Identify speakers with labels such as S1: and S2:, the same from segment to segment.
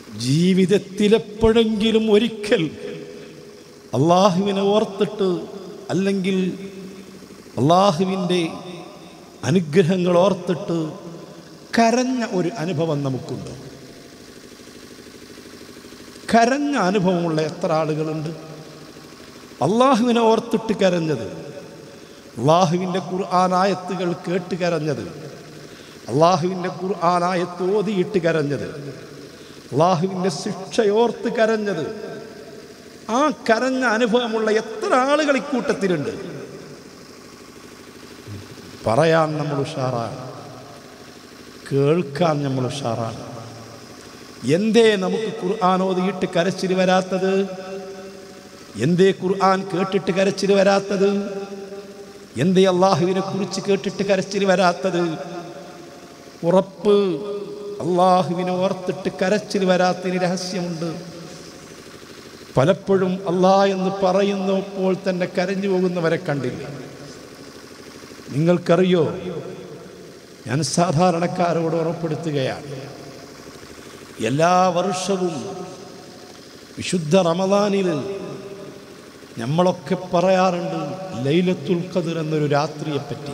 S1: ജീവിതത്തിലെപ്പോഴെങ്കിലും ഒരിക്കൽ അള്ളാഹുവിനെ ഓർത്തിട്ട് അല്ലെങ്കിൽ അള്ളാഹുവിൻ്റെ അനുഗ്രഹങ്ങൾ ഓർത്തിട്ട് കരഞ്ഞ ഒരു അനുഭവം നമുക്കുണ്ട് കരഞ്ഞ അനുഭവമുള്ള എത്ര ആളുകളുണ്ട് അള്ളാഹുവിനെ ഓർത്തിട്ട് കരഞ്ഞത് അള്ളാഹുവിൻ്റെ ഖുർആാനായത്തുകൾ കേട്ട് കരഞ്ഞത് അള്ളാഹുവിൻ്റെ ഖുർആാനായത്ത് ഓതിയിട്ട് കരഞ്ഞത് അള്ളാഹുവിൻ്റെ ശിക്ഷയോർത്ത് കരഞ്ഞത് ആ കരഞ്ഞ അനുഭവമുള്ള എത്ര ആളുകൾ ഇക്കൂട്ടത്തിലുണ്ട് പറയാൻ നമ്മൾ ഉഷാറാണ് കേൾക്കാൻ നമ്മൾ ഉഷാറാണ് എന്തേ നമുക്ക് ഖുർആൻ ഓതിയിട്ട് കരച്ചിൽ വരാത്തത് എന്തേ ഖുർആൻ കേട്ടിട്ട് കരച്ചിൽ വരാത്തത് എന്തേ അള്ളാഹുവിനെ കുറിച്ച് കേട്ടിട്ട് കരച്ചിൽ വരാത്തത് ഉറപ്പ് അള്ളാഹുവിനെ ഓർത്തിട്ട് കരച്ചിൽ വരാത്തതിന് രഹസ്യമുണ്ട് പലപ്പോഴും അള്ളാ എന്ന് പറയുന്നപ്പോൾ തന്നെ കരഞ്ഞു പോകുന്നവരെ കണ്ടില്ല നിങ്ങൾക്കറിയോ ഞാൻ സാധാരണക്കാരോട് ഉറപ്പെടുത്തുകയാണ് എല്ലാ വർഷവും വിശുദ്ധ റമദാനിൽ നമ്മളൊക്കെ പറയാറുണ്ട് ലൈലത്തുൽ ഖദർ എന്നൊരു രാത്രിയെപ്പറ്റി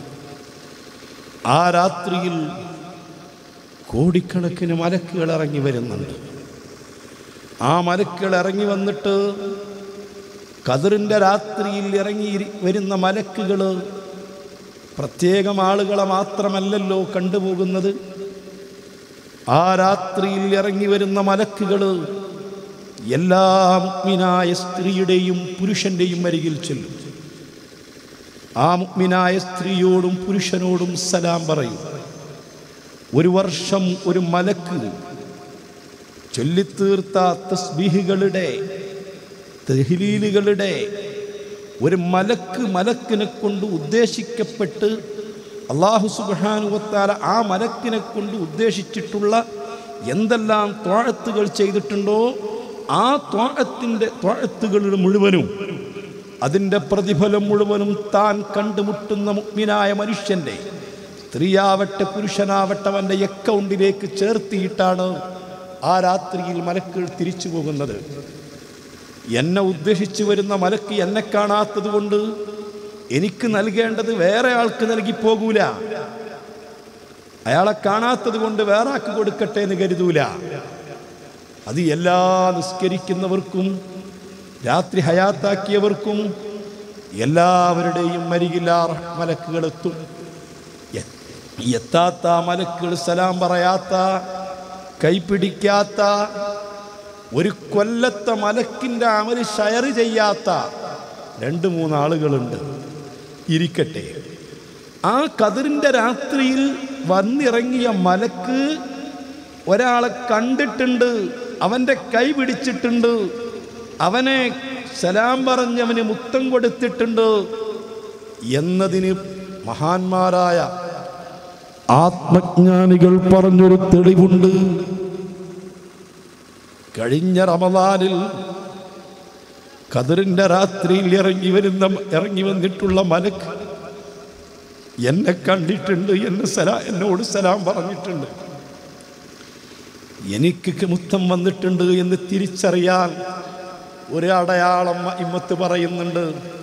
S1: ആ രാത്രിയിൽ കോടിക്കണക്കിന് മലക്കുകൾ ഇറങ്ങി വരുന്നുണ്ട് ആ മലക്കുകൾ ഇറങ്ങി വന്നിട്ട് കതിറിൻ്റെ രാത്രിയിൽ ഇറങ്ങി വരുന്ന മലക്കുകൾ പ്രത്യേകം ആളുകളെ മാത്രമല്ലല്ലോ കണ്ടുപോകുന്നത് ആ രാത്രിയിൽ ഇറങ്ങി വരുന്ന മലക്കുകൾ എല്ലാ മുഗ്മിനായ സ്ത്രീയുടെയും പുരുഷന്റെയും അരികിൽ ചെല്ലും ആ മുഗ്മിനായ സ്ത്രീയോടും പുരുഷനോടും സലാം പറയും ഒരു വർഷം ഒരു മലക്ക് ചൊല്ലിത്തീർത്ത തസ്ബീഹുകളുടെ തെഹ്ലീലുകളുടെ ഒരു മലക്ക് മലക്കിനെ കൊണ്ട് ഉദ്ദേശിക്കപ്പെട്ട് അള്ളാഹു സുബാനുവത്താല ആ മലക്കിനെ കൊണ്ട് ഉദ്ദേശിച്ചിട്ടുള്ള എന്തെല്ലാം ത്വാഴത്തുകൾ ചെയ്തിട്ടുണ്ടോ ആ ത്വാഴത്തിൻ്റെ ത്വാഴത്തുകളുടെ മുഴുവനും അതിൻ്റെ പ്രതിഫലം മുഴുവനും താൻ കണ്ടുമുട്ടുന്ന മുഗ്മിനായ മനുഷ്യൻ്റെ സ്ത്രീയാവട്ടെ പുരുഷനാവട്ടെ അവൻ്റെ അക്കൗണ്ടിലേക്ക് ചേർത്തിയിട്ടാണ് ആ രാത്രിയിൽ മലക്കുകൾ തിരിച്ചു പോകുന്നത് എന്നെ ഉദ്ദേശിച്ചു വരുന്ന മലക്ക് എന്നെ കാണാത്തത് കൊണ്ട് എനിക്ക് നൽകേണ്ടത് വേറെ ആൾക്ക് നൽകി പോകൂല അയാളെ കാണാത്തത് കൊണ്ട് വേറെ ആൾക്ക് കൊടുക്കട്ടെ എന്ന് കരുതൂല അത് എല്ലാ നിസ്കരിക്കുന്നവർക്കും രാത്രി ഹയാത്താക്കിയവർക്കും എല്ലാവരുടെയും മരികിലാ മലക്കുകളെത്തും എ- എത്താത്ത മലക്കുകൾ സലാം പറയാത്ത കൈപിടിക്കാത്ത ഒരു കൊല്ലത്തെ മലക്കിൻ്റെ അമല് ഷയർ ചെയ്യാത്ത രണ്ട് മൂന്നാളുകളുണ്ട് ഇരിക്കട്ടെ ആ കതിറിൻ്റെ രാത്രിയിൽ വന്നിറങ്ങിയ മലക്ക് ഒരാളെ കണ്ടിട്ടുണ്ട് അവൻ്റെ കൈ പിടിച്ചിട്ടുണ്ട് അവനെ സലാം പറഞ്ഞവന് മുത്തം കൊടുത്തിട്ടുണ്ട് എന്നതിന് മഹാന്മാരായ ആത്മജ്ഞാനികൾ പറഞ്ഞൊരു തെളിവുണ്ട് കഴിഞ്ഞ റമദാനിൽ കതിറിൻ്റെ രാത്രിയിൽ ഇറങ്ങി വരുന്ന ഇറങ്ങി വന്നിട്ടുള്ള മലക്ക് എന്നെ കണ്ടിട്ടുണ്ട് എന്നെ സലാ എന്നോട് സലാം പറഞ്ഞിട്ടുണ്ട് എനിക്ക് മുത്തം വന്നിട്ടുണ്ട് എന്ന് തിരിച്ചറിയാൻ ഒരു അടയാളം ഇമ്മത്ത് പറയുന്നുണ്ട്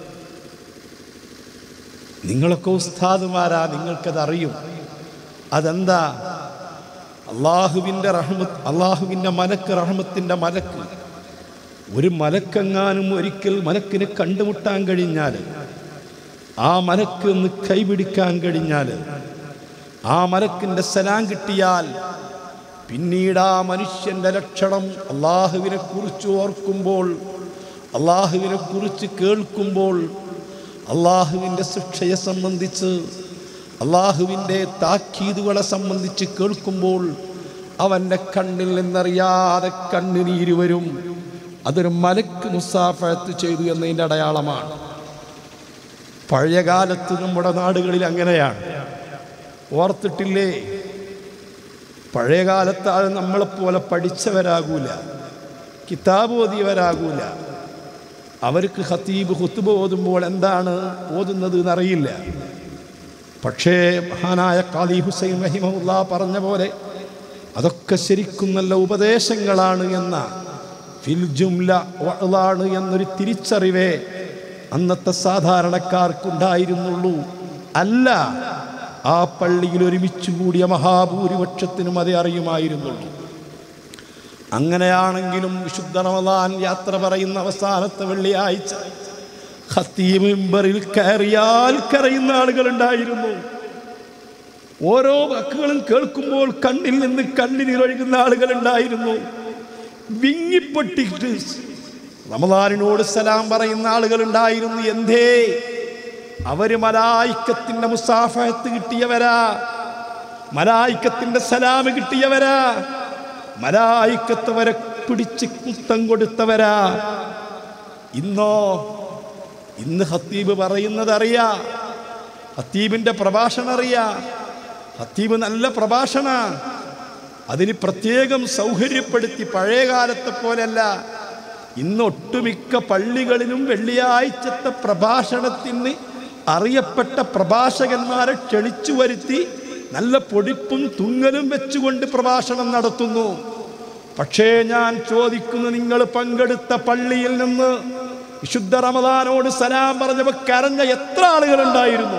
S1: നിങ്ങളൊക്കെ ഉസ്താദുമാരാ നിങ്ങൾക്കത് അറിയും അതെന്താ അള്ളാഹുവിൻ്റെ റഹ്മത്ത് അള്ളാഹുവിൻ്റെ മലക്ക് റഹ്മത്തിൻ്റെ മലക്ക് ഒരു മലക്കെങ്ങാനും ഒരിക്കൽ മലക്കിനെ കണ്ടുമുട്ടാൻ കഴിഞ്ഞാൽ ആ മലക്ക് ഒന്ന് കൈപിടിക്കാൻ കഴിഞ്ഞാൽ ആ മലക്കിൻ്റെ സലാം കിട്ടിയാൽ പിന്നീട് ആ മനുഷ്യൻ്റെ ലക്ഷണം അള്ളാഹുവിനെ കുറിച്ച് ഓർക്കുമ്പോൾ അള്ളാഹുവിനെ കുറിച്ച് കേൾക്കുമ്പോൾ അള്ളാഹുവിൻ്റെ ശിക്ഷയെ സംബന്ധിച്ച് അള്ളാഹുവിൻ്റെ താക്കീതുകളെ സംബന്ധിച്ച് കേൾക്കുമ്പോൾ അവൻ്റെ കണ്ണിൽ നിന്നറിയാതെ കണ്ണുനീര് വരും അതൊരു മലക്ക് മുസാഫത്ത് ചെയ്തു എന്നതിൻ്റെ അടയാളമാണ് പഴയ കാലത്ത് നമ്മുടെ നാടുകളിൽ അങ്ങനെയാണ് ഓർത്തിട്ടില്ലേ പഴയ കാലത്ത് ആൾ നമ്മളെപ്പോലെ പഠിച്ചവരാകൂല കിതാബ് ഓതിയവരാകൂല അവർക്ക് ഖത്തീബ് ഹുത്തുബ് ഓതുമ്പോൾ എന്താണ് ഓതുന്നത് എന്നറിയില്ല പക്ഷേ മഹാനായ കാലി ഹുസൈൻ റഹിമുല്ല പറഞ്ഞ പോലെ അതൊക്കെ ശരിക്കും നല്ല ഉപദേശങ്ങളാണ് എന്ന ഫിൽ ജുംല വഅളാണ് എന്നൊരു തിരിച്ചറിവേ അന്നത്തെ സാധാരണക്കാർക്കുണ്ടായിരുന്നുള്ളൂ അല്ല ആ പള്ളിയിൽ ഒരുമിച്ച് കൂടിയ മഹാഭൂരിപക്ഷത്തിനും അതേ അറിയുമായിരുന്നുള്ളൂ അങ്ങനെയാണെങ്കിലും വിശുദ്ധ റമദാൻ യാത്ര പറയുന്ന അവസാനത്തെ വെള്ളിയാഴ്ച ഖത്തീബ് മിമ്പറിൽ കയറിയാൽ കരയുന്ന ആളുകളുണ്ടായിരുന്നു ഓരോ വാക്കുകളും കേൾക്കുമ്പോൾ കണ്ണിൽ നിന്ന് കണ്ണീരൊഴുകുന്ന ആളുകളുണ്ടായിരുന്നു വിങ്ങിപ്പൊട്ടിട്ട് റമദാനിനോട് സലാം പറയുന്ന ആളുകളുണ്ടായിരുന്നു എന്തേ അവര് മലായിക്കത്തിന്റെ മുസാഫഹത്ത് കിട്ടിയവരാ മലായിക്കത്തിന്റെ സലാം കിട്ടിയവരാ മലായിക്കത്ത് വരെ പിടിച്ച് കുത്തം കൊടുത്തവരാ ഇന്നോ ഇന്ന് ഹത്തീബ് പറയുന്നത് അറിയാ ഹത്തീബിന്റെ പ്രഭാഷണം അറിയാ ഹത്തീബ് നല്ല പ്രഭാഷണ അതിന് പ്രത്യേകം സൗകര്യപ്പെടുത്തി പഴയ കാലത്തെ പോലെയല്ല ഇന്ന് ഒട്ടുമിക്ക പള്ളികളിലും വെള്ളിയാഴ്ചത്തെ പ്രഭാഷണത്തിന് അറിയപ്പെട്ട പ്രഭാഷകന്മാരെ ക്ഷണിച്ചു വരുത്തി നല്ല പൊടിപ്പും തുങ്ങലും വെച്ചുകൊണ്ട് പ്രഭാഷണം നടത്തുന്നു പക്ഷേ ഞാൻ ചോദിക്കുന്നു നിങ്ങൾ പങ്കെടുത്ത പള്ളിയിൽ നിന്ന് വിശുദ്ധ റമദാനോട് സലാം പറഞ്ഞപ്പോ കരഞ്ഞ എത്ര ആളുകളുണ്ടായിരുന്നു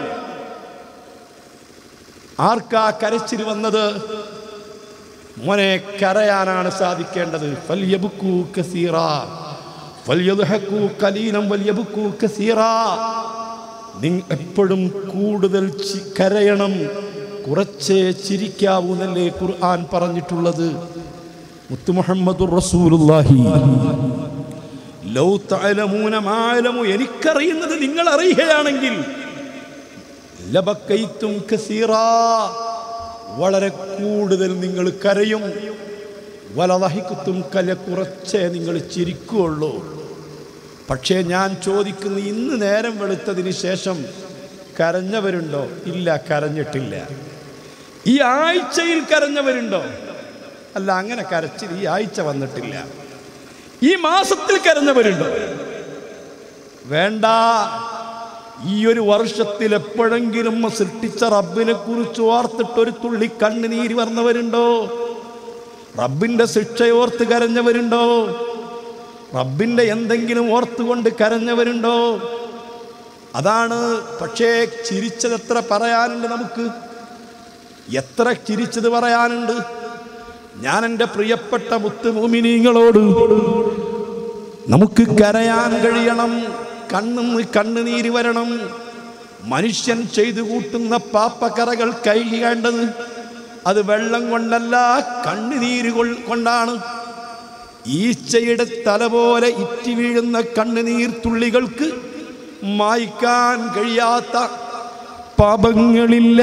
S1: ആർക്കാ കരച്ചിൽ വന്നത് മോനെ കരയാനാണ് സാധിക്കേണ്ടത് ഫല്യബുക്കൂ കസീറ ഫല്യദ്ഹക്കൂ കലീലം വല്യബുക്കൂ കസീറ നിങ്ങൾ എപ്പോഴും കൂടുതൽ ചി- കരയണം കുറച്ചേ ചിരിക്കാവൂ എന്നല്ലേ ഖുർആൻ പറഞ്ഞിട്ടുള്ളത് മുത്തു മുഹമ്മദുർ റസൂലുള്ളാഹി ലൗ തഅലമൂന മാ അലമു എനിക്കറിയുന്നത് നിങ്ങൾ അറിയുകയാണെങ്കിൽ ലബക്കൈത്തും കസീറാ വളരെ കൂടുതൽ നിങ്ങൾ കരയും വലതഹിക്കത്തും കല കുറച്ചേ നിങ്ങൾ ചിരിക്കുകയുള്ളൂ പക്ഷേ ഞാൻ ചോദിക്കുന്നു ഇന്ന് നേരം വെളുത്തതിന് ശേഷം കരഞ്ഞവരുണ്ടോ ഇല്ല കരഞ്ഞിട്ടില്ല ഈ ആഴ്ചയിൽ കരഞ്ഞവരുണ്ടോ അല്ല അങ്ങനെ കരച്ചിൽ ഈ ആഴ്ച വന്നിട്ടില്ല ഈ മാസത്തിൽ കരഞ്ഞവരുണ്ടോ വേണ്ട ഈ ഒരു വർഷത്തിൽ എപ്പോഴെങ്കിലും സൃഷ്ടിച്ച റബ്ബിനെ കുറിച്ച് ഓർത്തിട്ട് ഒരു തുള്ളി കണ്ണുനീര് വന്നവരുണ്ടോ റബ്ബിന്റെ ശിക്ഷയോർത്ത് കരഞ്ഞവരുണ്ടോ റബ്ബിന്റെ എന്തെങ്കിലും ഓർത്തുകൊണ്ട് കരഞ്ഞവരുണ്ടോ അതാണ് പക്ഷേ ചിരിച്ചത് എത്ര പറയാനുണ്ട് നമുക്ക് എത്ര ചിരിച്ചത് പറയാനുണ്ട് ഞാൻ എൻ്റെ പ്രിയപ്പെട്ട മുത്തുമൂമിനീങ്ങളോട് നമുക്ക് കരയാൻ കഴിയണം കണ്ണിന്ന് കണ്ണുനീര് വരണം മനുഷ്യൻ ചെയ്തു കൂട്ടുന്ന പാപ്പക്കറകൾ കഴിയേണ്ടത് അത് വെള്ളം കൊണ്ടല്ല കണ്ണുനീര് കൊൾ- കൊണ്ടാണ് ഈച്ചയുടെ തല പോലെ ഇറ്റി വീഴുന്ന കണ്ണുനീർ തുള്ളികൾക്ക് മായ്ക്കാൻ കഴിയാത്ത പാപങ്ങളില്ല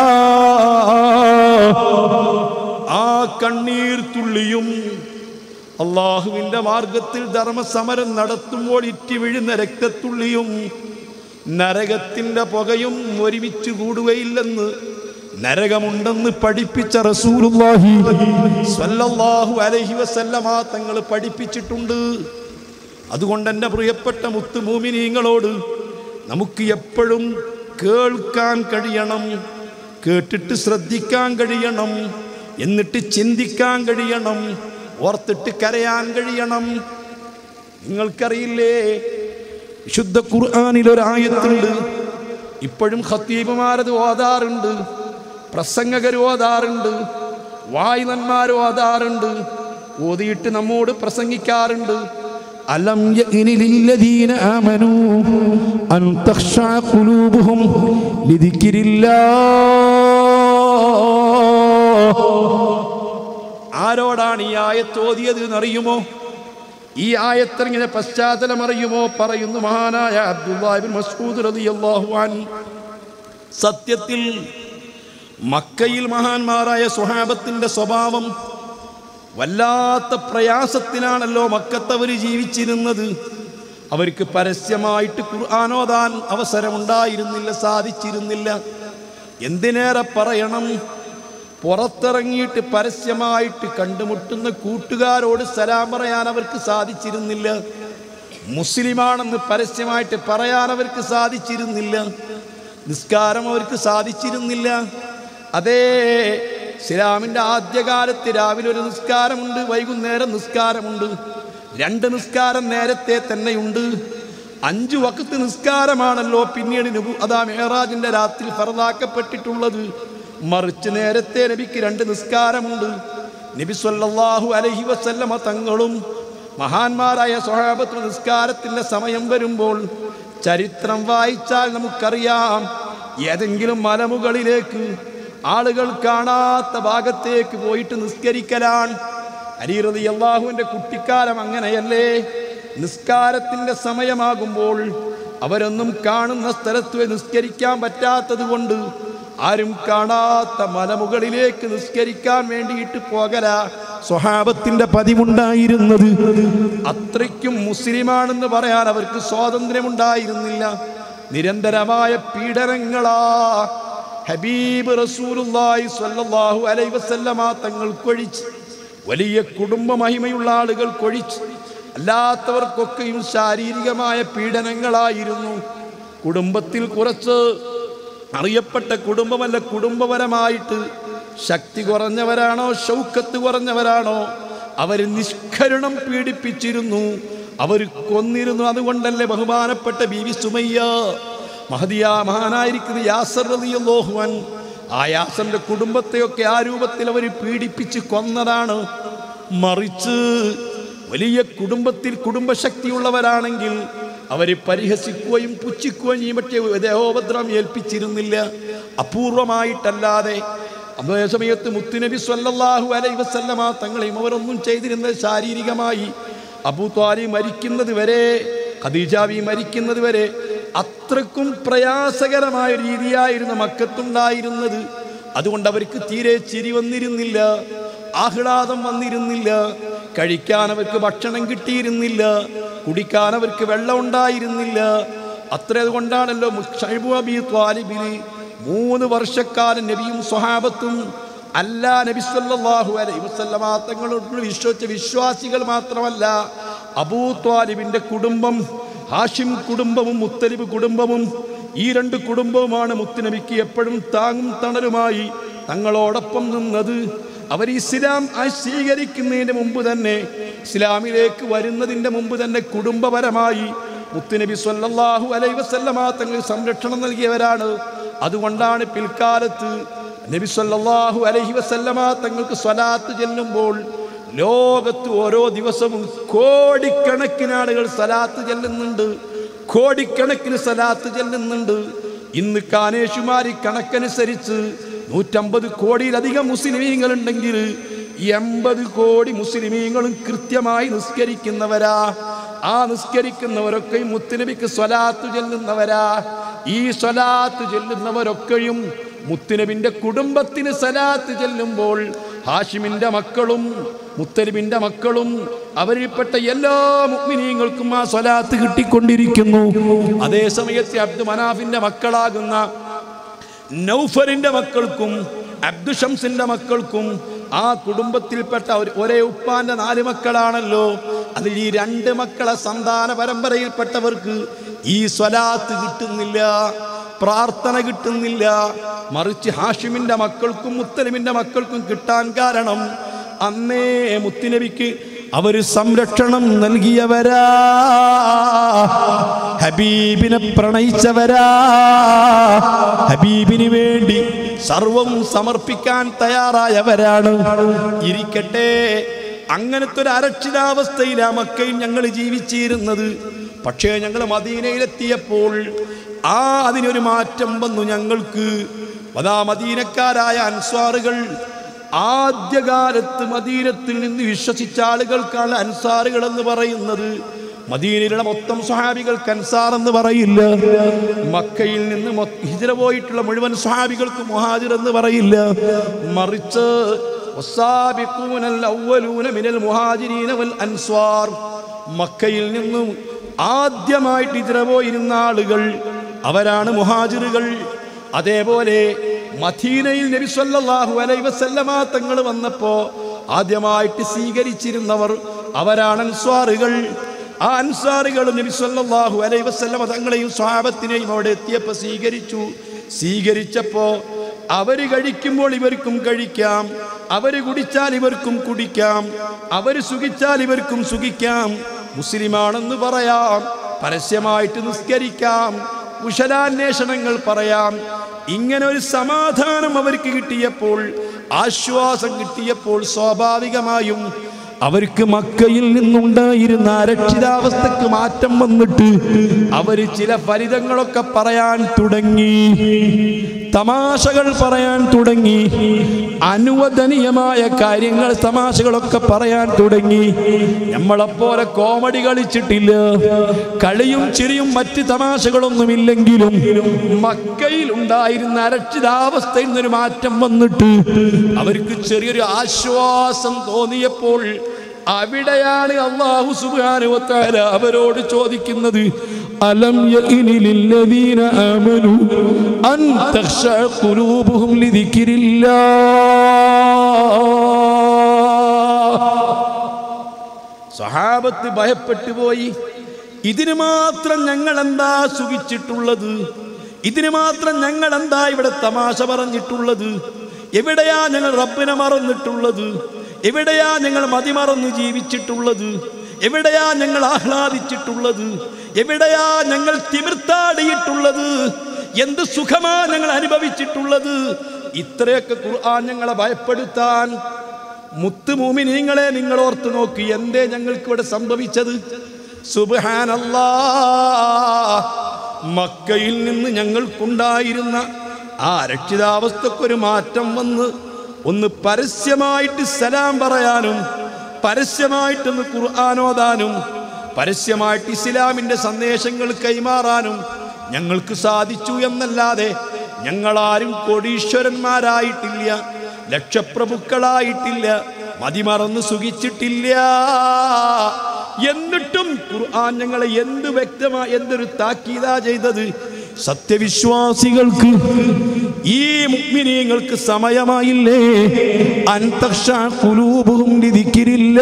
S1: ആ കണ്ണീർ തുള്ളിയും അള്ളാഹുവിന്റെ മാർഗത്തിൽ ധർമ്മസമരം നടത്തുമ്പോൾ ഇറ്റി വീഴുന്ന രക്തത്തുള്ളിയും നരകത്തിന്റെ പുകയും ഒരുമിച്ച് കൂടുകയില്ലെന്ന് നരകമുണ്ടെന്ന് പഠിപ്പിച്ച റസൂലുള്ളാഹി സ്വല്ലല്ലാഹു അലൈഹി വസല്ലമ തങ്ങൾ പഠിപ്പിച്ചിട്ടുണ്ട് അതുകൊണ്ട് എൻ്റെ പ്രിയപ്പെട്ട മുത്തുമൂമിനീങ്ങളോട് നമുക്ക് എപ്പോഴും കേൾക്കാൻ കഴിയണം കേട്ടിട്ട് ശ്രദ്ധിക്കാൻ കഴിയണം എന്നിട്ട് ചിന്തിക്കാൻ കഴിയണം ഓർത്തിട്ട് കരയാൻ കഴിയണം നിങ്ങൾക്കറിയില്ലേ വിശുദ്ധ ഖുർആാനിൽ ഒരായത്തുണ്ട് ഇപ്പോഴും ഖത്തീബുമാരത് ഓതാറുണ്ട് പ്രസംഗകർ ഓതാറുണ്ട് വായുനന്മാർ ഓതാറുണ്ട് ഓതിയിട്ട് നമ്മോട് പ്രസംഗിക്കാറുണ്ട് അലം യഅ്നി ലില്ലദീന ആമനൂ അൻ തഖ്ശഅ ഖുലൂബുഹും ലിദിക്രില്ലാഹ് ആരോടാണ് ഈ ആയത്ത് ഓതിയത് എന്നറിയുമോ ഈ ആയത്തിങ്ങനെ പശ്ചാത്തലം അറിയുമോ പറയുന്നു മഹാനായ അബ്ദുല്ലാഹിബിൻ മസ്ഊദ് റളിയല്ലാഹു അൻഹു സത്യത്തിൽ മക്കയിൽ മഹാന്മാരായ സ്വഹാബത്തിന്റെ സ്വഭാവം വല്ലാത്ത പ്രയാസത്തിനാണല്ലോ മക്കത്തവർ ജീവിച്ചിരുന്നത് അവർക്ക് പരസ്യമായിട്ട് ഖുർആാനോദാൻ അവസരമുണ്ടായിരുന്നില്ല സാധിച്ചിരുന്നില്ല എന്തിനേറെ പറയണം പുറത്തിറങ്ങിയിട്ട് പരസ്യമായിട്ട് കണ്ടുമുട്ടുന്ന കൂട്ടുകാരോട് സലാം പറയാൻ അവർക്ക് സാധിച്ചിരുന്നില്ല മുസ്ലിമാണെന്ന് പരസ്യമായിട്ട് പറയാൻ അവർക്ക് സാധിച്ചിരുന്നില്ല നിസ്കാരം അവർക്ക് സാധിച്ചിരുന്നില്ല അതേ ഇസ്ലാമിൻ്റെ ആദ്യകാലത്ത് രാവിലെ ഒരു നിസ്കാരമുണ്ട് വൈകുന്നേരം നിസ്കാരമുണ്ട് രണ്ട് നിസ്കാരം നേരത്തെ തന്നെയുണ്ട് അഞ്ചു വക്കത്ത് നിസ്കാരമാണല്ലോ പിന്നീട് നബു അതാ മേറാജിൻ്റെ രാത്രി ഫറതാക്കപ്പെട്ടിട്ടുള്ളത് മറിച്ച് നേരത്തെ നബിക്ക് രണ്ട് നിസ്കാരമുണ്ട് നബി സല്ലല്ലാഹു അലൈഹി വസല്ലമ തങ്ങളും മഹാന്മാരായ സ്വഹാബത്ത് നിസ്കാരത്തിൻ്റെ സമയം വരുമ്പോൾ ചരിത്രം വായിച്ചാൽ നമുക്കറിയാം ഏതെങ്കിലും മലമുകളിലേക്ക് ആളുകൾ കാണാത്ത ഭാഗത്തേക്ക് പോയിട്ട് നിസ്കരിക്കലാണ് അലീറതി അള്ളാഹുവിൻ്റെ കുട്ടിക്കാലം അങ്ങനെയല്ലേ നിസ്കാരത്തിൻ്റെ സമയമാകുമ്പോൾ അവരൊന്നും കാണുന്ന സ്ഥലത്ത് പോയി നിസ്കരിക്കാൻ പറ്റാത്തത് കൊണ്ട് ആരും കാണാത്ത മലമുകളിലേക്ക് നിസ്കരിക്കാൻ വേണ്ടിയിട്ട് പോകല സ്വഹാബത്തിന്റെ പതിവുണ്ടായിരുന്നത് അത്രയ്ക്കും മുസ്ലിമാണെന്ന് പറയാൻ അവർക്ക് സ്വാതന്ത്ര്യമുണ്ടായിരുന്നില്ല നിരന്തരമായ പീഡനങ്ങളാ ഹബീബ് റസൂലുള്ളാഹി സ്വല്ലല്ലാഹു അലൈഹി വസല്ലമ തങ്ങൾക്കൊഴിച്ച് വലിയ കുടുംബ മഹിമയുള്ള ആളുകൾക്കൊഴിച്ച് അല്ലാത്തവർക്കൊക്കെയും ശാരീരികമായ പീഡനങ്ങളായിരുന്നു കുടുംബത്തിൽ കുറച്ച് അറിയപ്പെട്ട കുടുംബമല്ല കുടുംബപരമായിട്ട് ശക്തി കുറഞ്ഞവരാണോ ഷൗക്കത്ത് കുറഞ്ഞവരാണോ അവർ നിഷ്കരുണം പീഡിപ്പിച്ചിരുന്നു അവർ കൊന്നിരുന്നു അതുകൊണ്ടല്ലേ ബഹുമാനപ്പെട്ട ബീവി സുമയ്യ മഹദിയ മഹാനായിരിക്കുന്ന യാസർ റളിയല്ലാഹുവൻ ആ യാസറിന്റെ കുടുംബത്തെയൊക്കെ ആ രൂപത്തിൽ അവർ പീഡിപ്പിച്ച് കൊന്നതാണ് മറിച്ച് വലിയ കുടുംബത്തിൽ കുടുംബശക്തിയുള്ളവരാണെങ്കിൽ അവരെ പരിഹസിക്കുകയും പുച്ഛിക്കുകയും ചെയ്യും പക്ഷേ ദേഹോപദ്രം ഏൽപ്പിച്ചിരുന്നില്ല അപൂർവമായിട്ടല്ലാതെ അതേ സമയത്ത് മുത്തുനബി സ്വല്ലല്ലാഹു അലൈഹി വസല്ലമ തങ്ങളെയും അവരൊന്നും ചെയ്തിരുന്നത് ശാരീരികമായി അബൂ ത്വാലി മരിക്കുന്നത് വരെ ഖദീജാവി മരിക്കുന്നത് വരെ അത്രക്കും പ്രയാസകരമായ രീതിയായിരുന്നു മക്കത്തുണ്ടായിരുന്നത് അതുകൊണ്ട് അവർക്ക് തീരെ ചിരി വന്നിരുന്നില്ല ആഹ്ലാദം വന്നിരുന്നില്ല കഴിക്കാൻ അവർക്ക് ഭക്ഷണം കിട്ടിയിരുന്നില്ല കുടിക്കാൻ അവർക്ക് വെള്ളം ഉണ്ടായിരുന്നില്ല അത്ര കൊണ്ടാണല്ലോ ഷൈബു അബി ത്വാലിബിന് മൂന്ന് വർഷക്കാലം നബിയും സ്വഹാബത്തും അല്ലാ നബി സല്ലല്ലാഹു അലൈഹി വസല്ലമ തങ്ങളോട് വിശ്വസിച്ച വിശ്വാസികൾ മാത്രമല്ല അബൂ ത്വാലിബിന്റെ കുടുംബം ഹാഷിം കുടുംബവും മുത്തലിബ് കുടുംബവും ഈ രണ്ട് കുടുംബവുമാണ് മുത്തുനബിക്ക് എപ്പോഴും താങ്ങും തണലുമായി തങ്ങളോടൊപ്പം നിന്നത് അവർ ഇസ്ലാം ആ സ്വീകരിക്കുന്നതിന് മുമ്പ് തന്നെ ഇസ്ലാമിലേക്ക് വരുന്നതിൻ്റെ മുമ്പ് തന്നെ കുടുംബപരമായി മുത്തുനബി സ്വല്ലല്ലാഹു അലൈഹി വസല്ലമ തങ്ങൾ സംരക്ഷണം നൽകിയവരാണ് അതുകൊണ്ടാണ് പിൽക്കാലത്ത് നബി സല്ലല്ലാഹു അലൈഹി വസല്ലമ തങ്ങൾക്ക് സ്വലാത്ത് ചെല്ലുമ്പോൾ ലോകത്ത് ഓരോ ദിവസവും കോടിക്കണക്കിന് ആളുകൾ സലാത്ത് ചെല്ലുന്നുണ്ട് കോടിക്കണക്കിന് സലാത്ത് ചെല്ലുന്നുണ്ട് ഇന്ന് കാനേഷുമാരി കണക്കനുസരിച്ച് നൂറ്റമ്പത് കോടിയിലധികം മുസ്ലിമീങ്ങൾ ഉണ്ടെങ്കിൽ എൺപത് കോടി മുസ്ലിമീങ്ങളും കൃത്യമായി നിസ്കരിക്കുന്നവരാ ആ നിസ്കരിക്കുന്നവരൊക്കെയും മുത്തുനബിക്ക് സ്വലാത്ത് ചെല്ലുന്നവരാ ഈ സ്വലാത്ത് ചെല്ലുന്നവരൊക്കെയും മുത്തുനബിന്റെ കുടുംബത്തിന് സലാത്ത് ചെല്ലുമ്പോൾ ഹാഷിമിന്റെ മക്കളും മുത്തലിബിന്റെ മക്കളും അവരിൽപ്പെട്ട എല്ലാ മുഗ്മിനീങ്ങൾക്കും ആ സ്വലാത്ത് കിട്ടിക്കൊണ്ടിരിക്കുന്നു അതേ സമയത്ത് അബ്ദു മനാഫിന്റെ മക്കളാകുന്ന നൗഫലിന്റെ മക്കൾക്കും അബ്ദുഷംസിന്റെ മക്കൾക്കും ആ കുടുംബത്തിൽപ്പെട്ട ഒരു- ഒരേ ഉപ്പാന്റെ നാല് മക്കളാണല്ലോ അതിൽ ഈ രണ്ട് മക്കളെ സന്താന പരമ്പരയിൽപ്പെട്ടവർക്ക് ഈ സ്വലാത്ത് കിട്ടുന്നില്ല പ്രാർത്ഥന കിട്ടുന്നില്ല മറിച്ച് ഹാഷിമിന്റെ മക്കൾക്കും മുത്തലിമിന്റെ മക്കൾക്കും കിട്ടാൻ കാരണം അന്നേ മുത്തുനബിക്ക് അവര് സംരക്ഷണം നൽകിയവരാ ഹബീബിനെ പ്രണയിച്ചവരാ ഹബീബിന് വേണ്ടി സർവം സമർപ്പിക്കാൻ തയ്യാറായവരാണ് ഇരിക്കട്ടെ അങ്ങനത്തെ ഒരു അരക്ഷിതാവസ്ഥയിലാ മക്കയിൽ ഞങ്ങൾ ജീവിച്ചിരുന്നത് പക്ഷേ ഞങ്ങൾ മദീനയിലെത്തിയപ്പോൾ ആ അതിനൊരു മാറ്റം വന്നു ഞങ്ങൾക്ക് അതാ മദീനക്കാരായ അൻസ്വാറുകൾ ആദ്യകാലത്ത് മദീനത്തിൽ നിന്ന് വിശ്വസിച്ച ആളുകൾക്കാണ് അൻസാറുകൾ എന്ന് പറയുന്നത് മദീനയിലുള്ള മൊത്തം സ്വഹാബികൾക്ക് അൻസാർ എന്ന് പറയില്ല മക്കയിൽ നിന്ന് മൊ- ഹിജ്റ പോയിട്ടുള്ള മുഴുവൻ സ്വഹാബികൾക്ക് മുഹാജിർ എന്ന് പറയില്ല മറിച്ച് والسابقون الأولون من المهاجرين والأنصار മക്കയിൽ നിന്നും ആദ്യമായിട്ട് ഹിജ്റ പോയിരുന്ന ആളുകൾ അവരാണ് മുഹാജിറുകൾ അതേപോലെ മദീനയിൽ നബി സല്ലല്ലാഹു അലൈഹി വസല്ലമ തങ്ങൾ വന്നപ്പോൾ ആദ്യമായിട്ട് സ്വീകരിച്ചിരുന്നവർ അവരാണ് അൻസ്വാറുകൾ ആ അൻസാറുകൾ നബി സല്ലല്ലാഹു അലൈഹി വസല്ലമ തങ്ങളെയും സ്വഹാബത്തിനെയും അവിടെ എത്തിയപ്പോൾ സ്വീകരിച്ചു സ്വീകരിച്ചപ്പോൾ അവര് കഴിക്കുമ്പോൾ ഇവർക്കും കഴിക്കാം അവര് കുടിച്ചാൽ ഇവർക്കും കുടിക്കാം അവര് സുഖിച്ചാൽ ഇവർക്കും സുഖിക്കാം മുസ്ലിമാണെന്ന് പറയാം പരസ്യമായിട്ട് നിസ്കരിക്കാം കുശലാന്വേഷണങ്ങൾ പറയാം ഇങ്ങനെ ഒരു സമാധാനം അവർക്ക് കിട്ടിയപ്പോൾ ആശ്വാസം കിട്ടിയപ്പോൾ സ്വാഭാവികമായും അവർക്ക് മക്കയിൽ നിന്നുണ്ടായിരുന്ന അരക്ഷിതാവസ്ഥക്ക് മാറ്റം വന്നിട്ട് അവര് ചില ഫലിതങ്ങളൊക്കെ പറയാൻ തുടങ്ങി തമാശകൾ പറയാൻ തുടങ്ങി അനുവദനീയമായ കാര്യങ്ങൾ തമാശകളൊക്കെ പറയാൻ തുടങ്ങി നമ്മളെപ്പോലെ കോമഡി കളിച്ചിട്ടില്ല കളിയും ചിരിയും മറ്റ് തമാശകളൊന്നുമില്ലെങ്കിലും മക്കയിൽ ഉണ്ടായിരുന്ന അരക്ഷിതാവസ്ഥയിൽ നിന്നൊരു മാറ്റം വന്നിട്ട് അവർക്ക് ചെറിയൊരു ആശ്വാസം തോന്നിയപ്പോൾ അവിടെയാണ് അള്ളാഹു സുബാനുവത്താല അവരോട് ചോദിക്കുന്നത് അലം യഇനി ലില്ലദീന ആമനു അൻ തഖ്ശഅ ഖുലൂബുഹും ലിദിക്രില്ലാ സഹാബത്ത് ഭയപ്പെട്ടു പോയി ഇതിന് മാത്രം ഞങ്ങൾ എന്താ സുഖിച്ചിട്ടുള്ളത് ഇതിന് മാത്രം ഞങ്ങൾ എന്താ ഇവിടെ തമാശ പറഞ്ഞിട്ടുള്ളത് എവിടെയാ ഞങ്ങൾ റബ്ബിനെ മറന്നിട്ടുള്ളത് എവിടെയാ ഞങ്ങൾ മതിമറന്ന് ജീവിച്ചിട്ടുള്ളത് എവിടെയാ ഞങ്ങൾ ആഹ്ലാദിച്ചിട്ടുള്ളത് എവിടെയാ ഞങ്ങൾ തിമിർത്താടിയിട്ടുള്ളത് എന്ത് സുഖമാ ഞങ്ങൾ അനുഭവിച്ചിട്ടുള്ളത് ഇത്രയൊക്കെ ഖുർആൻ ഞങ്ങളെ ഭയപ്പെടുത്താൻ മുത്ത് മൂമിനീങ്ങളെ നിങ്ങൾ ഓർത്ത് നോക്കി എന്തേ ഞങ്ങൾക്ക് ഇവിടെ സംഭവിച്ചത് സുബ്ഹാനല്ലാ മക്കയിൽ നിന്ന് ഞങ്ങൾക്കുണ്ടായിരുന്ന ആ രക്ഷിതാവസ്ഥക്കൊരു മാറ്റം വന്ന് ഒന്ന് പരസ്യമായിട്ട് സലാം പറയാനും പരസ്യമായിട്ടൊന്ന് ഖുർആാനോദാനും പരസ്യമായിട്ട് ഇസ്ലാമിൻ്റെ സന്ദേശങ്ങൾ കൈമാറാനും ഞങ്ങൾക്ക് സാധിച്ചു എന്നല്ലാതെ ഞങ്ങളാരും കോടീശ്വരന്മാരായിട്ടില്ല ലക്ഷപ്രഭുക്കളായിട്ടില്ല മതിമറന്ന് സുഖിച്ചിട്ടില്ല എന്നിട്ടും ഖുർആൻ ഞങ്ങളെ എന്ത് വ്യക്തമാ എന്തൊരു താക്കീതാ ചെയ്തത് സത്യവിശ്വാസികൾക്ക് ഈ മുഗ്മിനീങ്ങൾക്ക് സമയമായില്ലേ അന്തക്ഷ കുലൂബും ലിദിക്കിരില്ല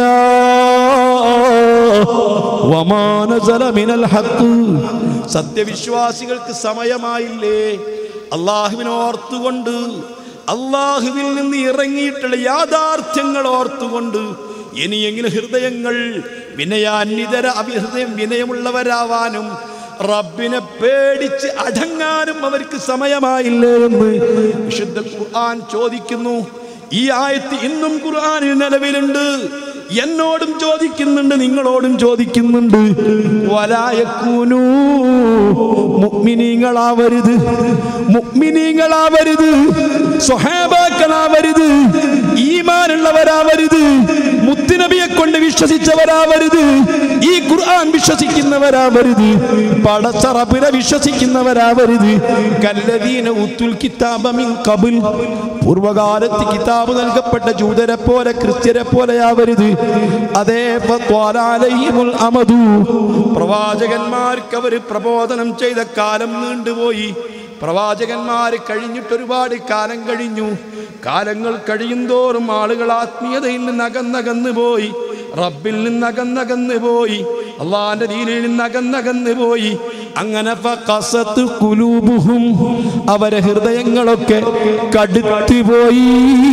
S1: വമാനസല മിനൽ ഹക്ക് സത്യവിശ്വാസികൾക്ക് സമയമായില്ലേ അള്ളാഹുവിനെ ഓർത്തുകൊണ്ട് അള്ളാഹുവിൽ നിന്ന് ഇറങ്ങിയിട്ടുള്ള യാഥാർത്ഥ്യങ്ങൾ ഓർത്തുകൊണ്ട് ഇനിയെങ്കിലും ഹൃദയങ്ങൾ വിനയാന്വിതര അഭിഹൃദയം വിനയമുള്ളവരാവാനും റബ്ബിനെ പേടിച്ച് അടങ്ങാനും അവർക്ക് സമയമായില്ലേ എന്ന് വിശുദ്ധ ഖുർആൻ ചോദിക്കുന്നു ഈ ആയത്ത് ഇന്നും ഖുർആനിൽ നിലവിലുണ്ട് എന്നോടും ചോദിക്കുന്നുണ്ട് നിങ്ങളോടും ചോദിക്കുന്നുണ്ട് വലായക്കൂനൂ മുഗ്മിനീങ്ങളാവരുത് മുഗ്മിനീങ്ങളാവരുത് സ്വഹാബാക്കളാവരുത് ഈമാനുള്ളവരാവരുത് മുത്തുനബിയെ കൊണ്ട് വിശ്വസിച്ചവരാവരുത് ഈ ഖുർആൻ വിശ്വസിക്കുന്നവരാവരുത് പടച്ചറബിനെ വിശ്വസിക്കുന്നവരാവരുത് കല്ലദീന ഉത്തുൽ കിതാബമിൻ കബിൽ പൂർവകാലത്ത് കിതാബ് നൽകപ്പെട്ട ജൂതരെ പോലെ ക്രിസ്ത്യരെ പോലെയാവരുത് അതേ ഫത്വാലഅലൈഹിമുൽ അമദു പ്രവാചകന്മാർക്ക് അവർ പ്രബോധനം ചെയ്ത കാലം നീണ്ടുപോയി പ്രവാചകന്മാർ കഴിഞ്ഞിട്ട് ഒരുപാട് കാലം കഴിഞ്ഞു കാലങ്ങൾ കഴിയുന്തോറും ആളുകൾ ആത്മീയതയിൽ നിന്ന് അകന്നകന്നു പോയി റബ്ബിൽ നിന്ന് അകന്നകന്നു പോയി അള്ളാന്റെ ദീനിൽ നിന്ന് അകന്നകന്നു പോയി അങ്ങനെ ഫഖസത്ത് ഖുലൂബുഹും അവരെ ഹൃദയങ്ങളൊക്കെ കടുത്തു പോയി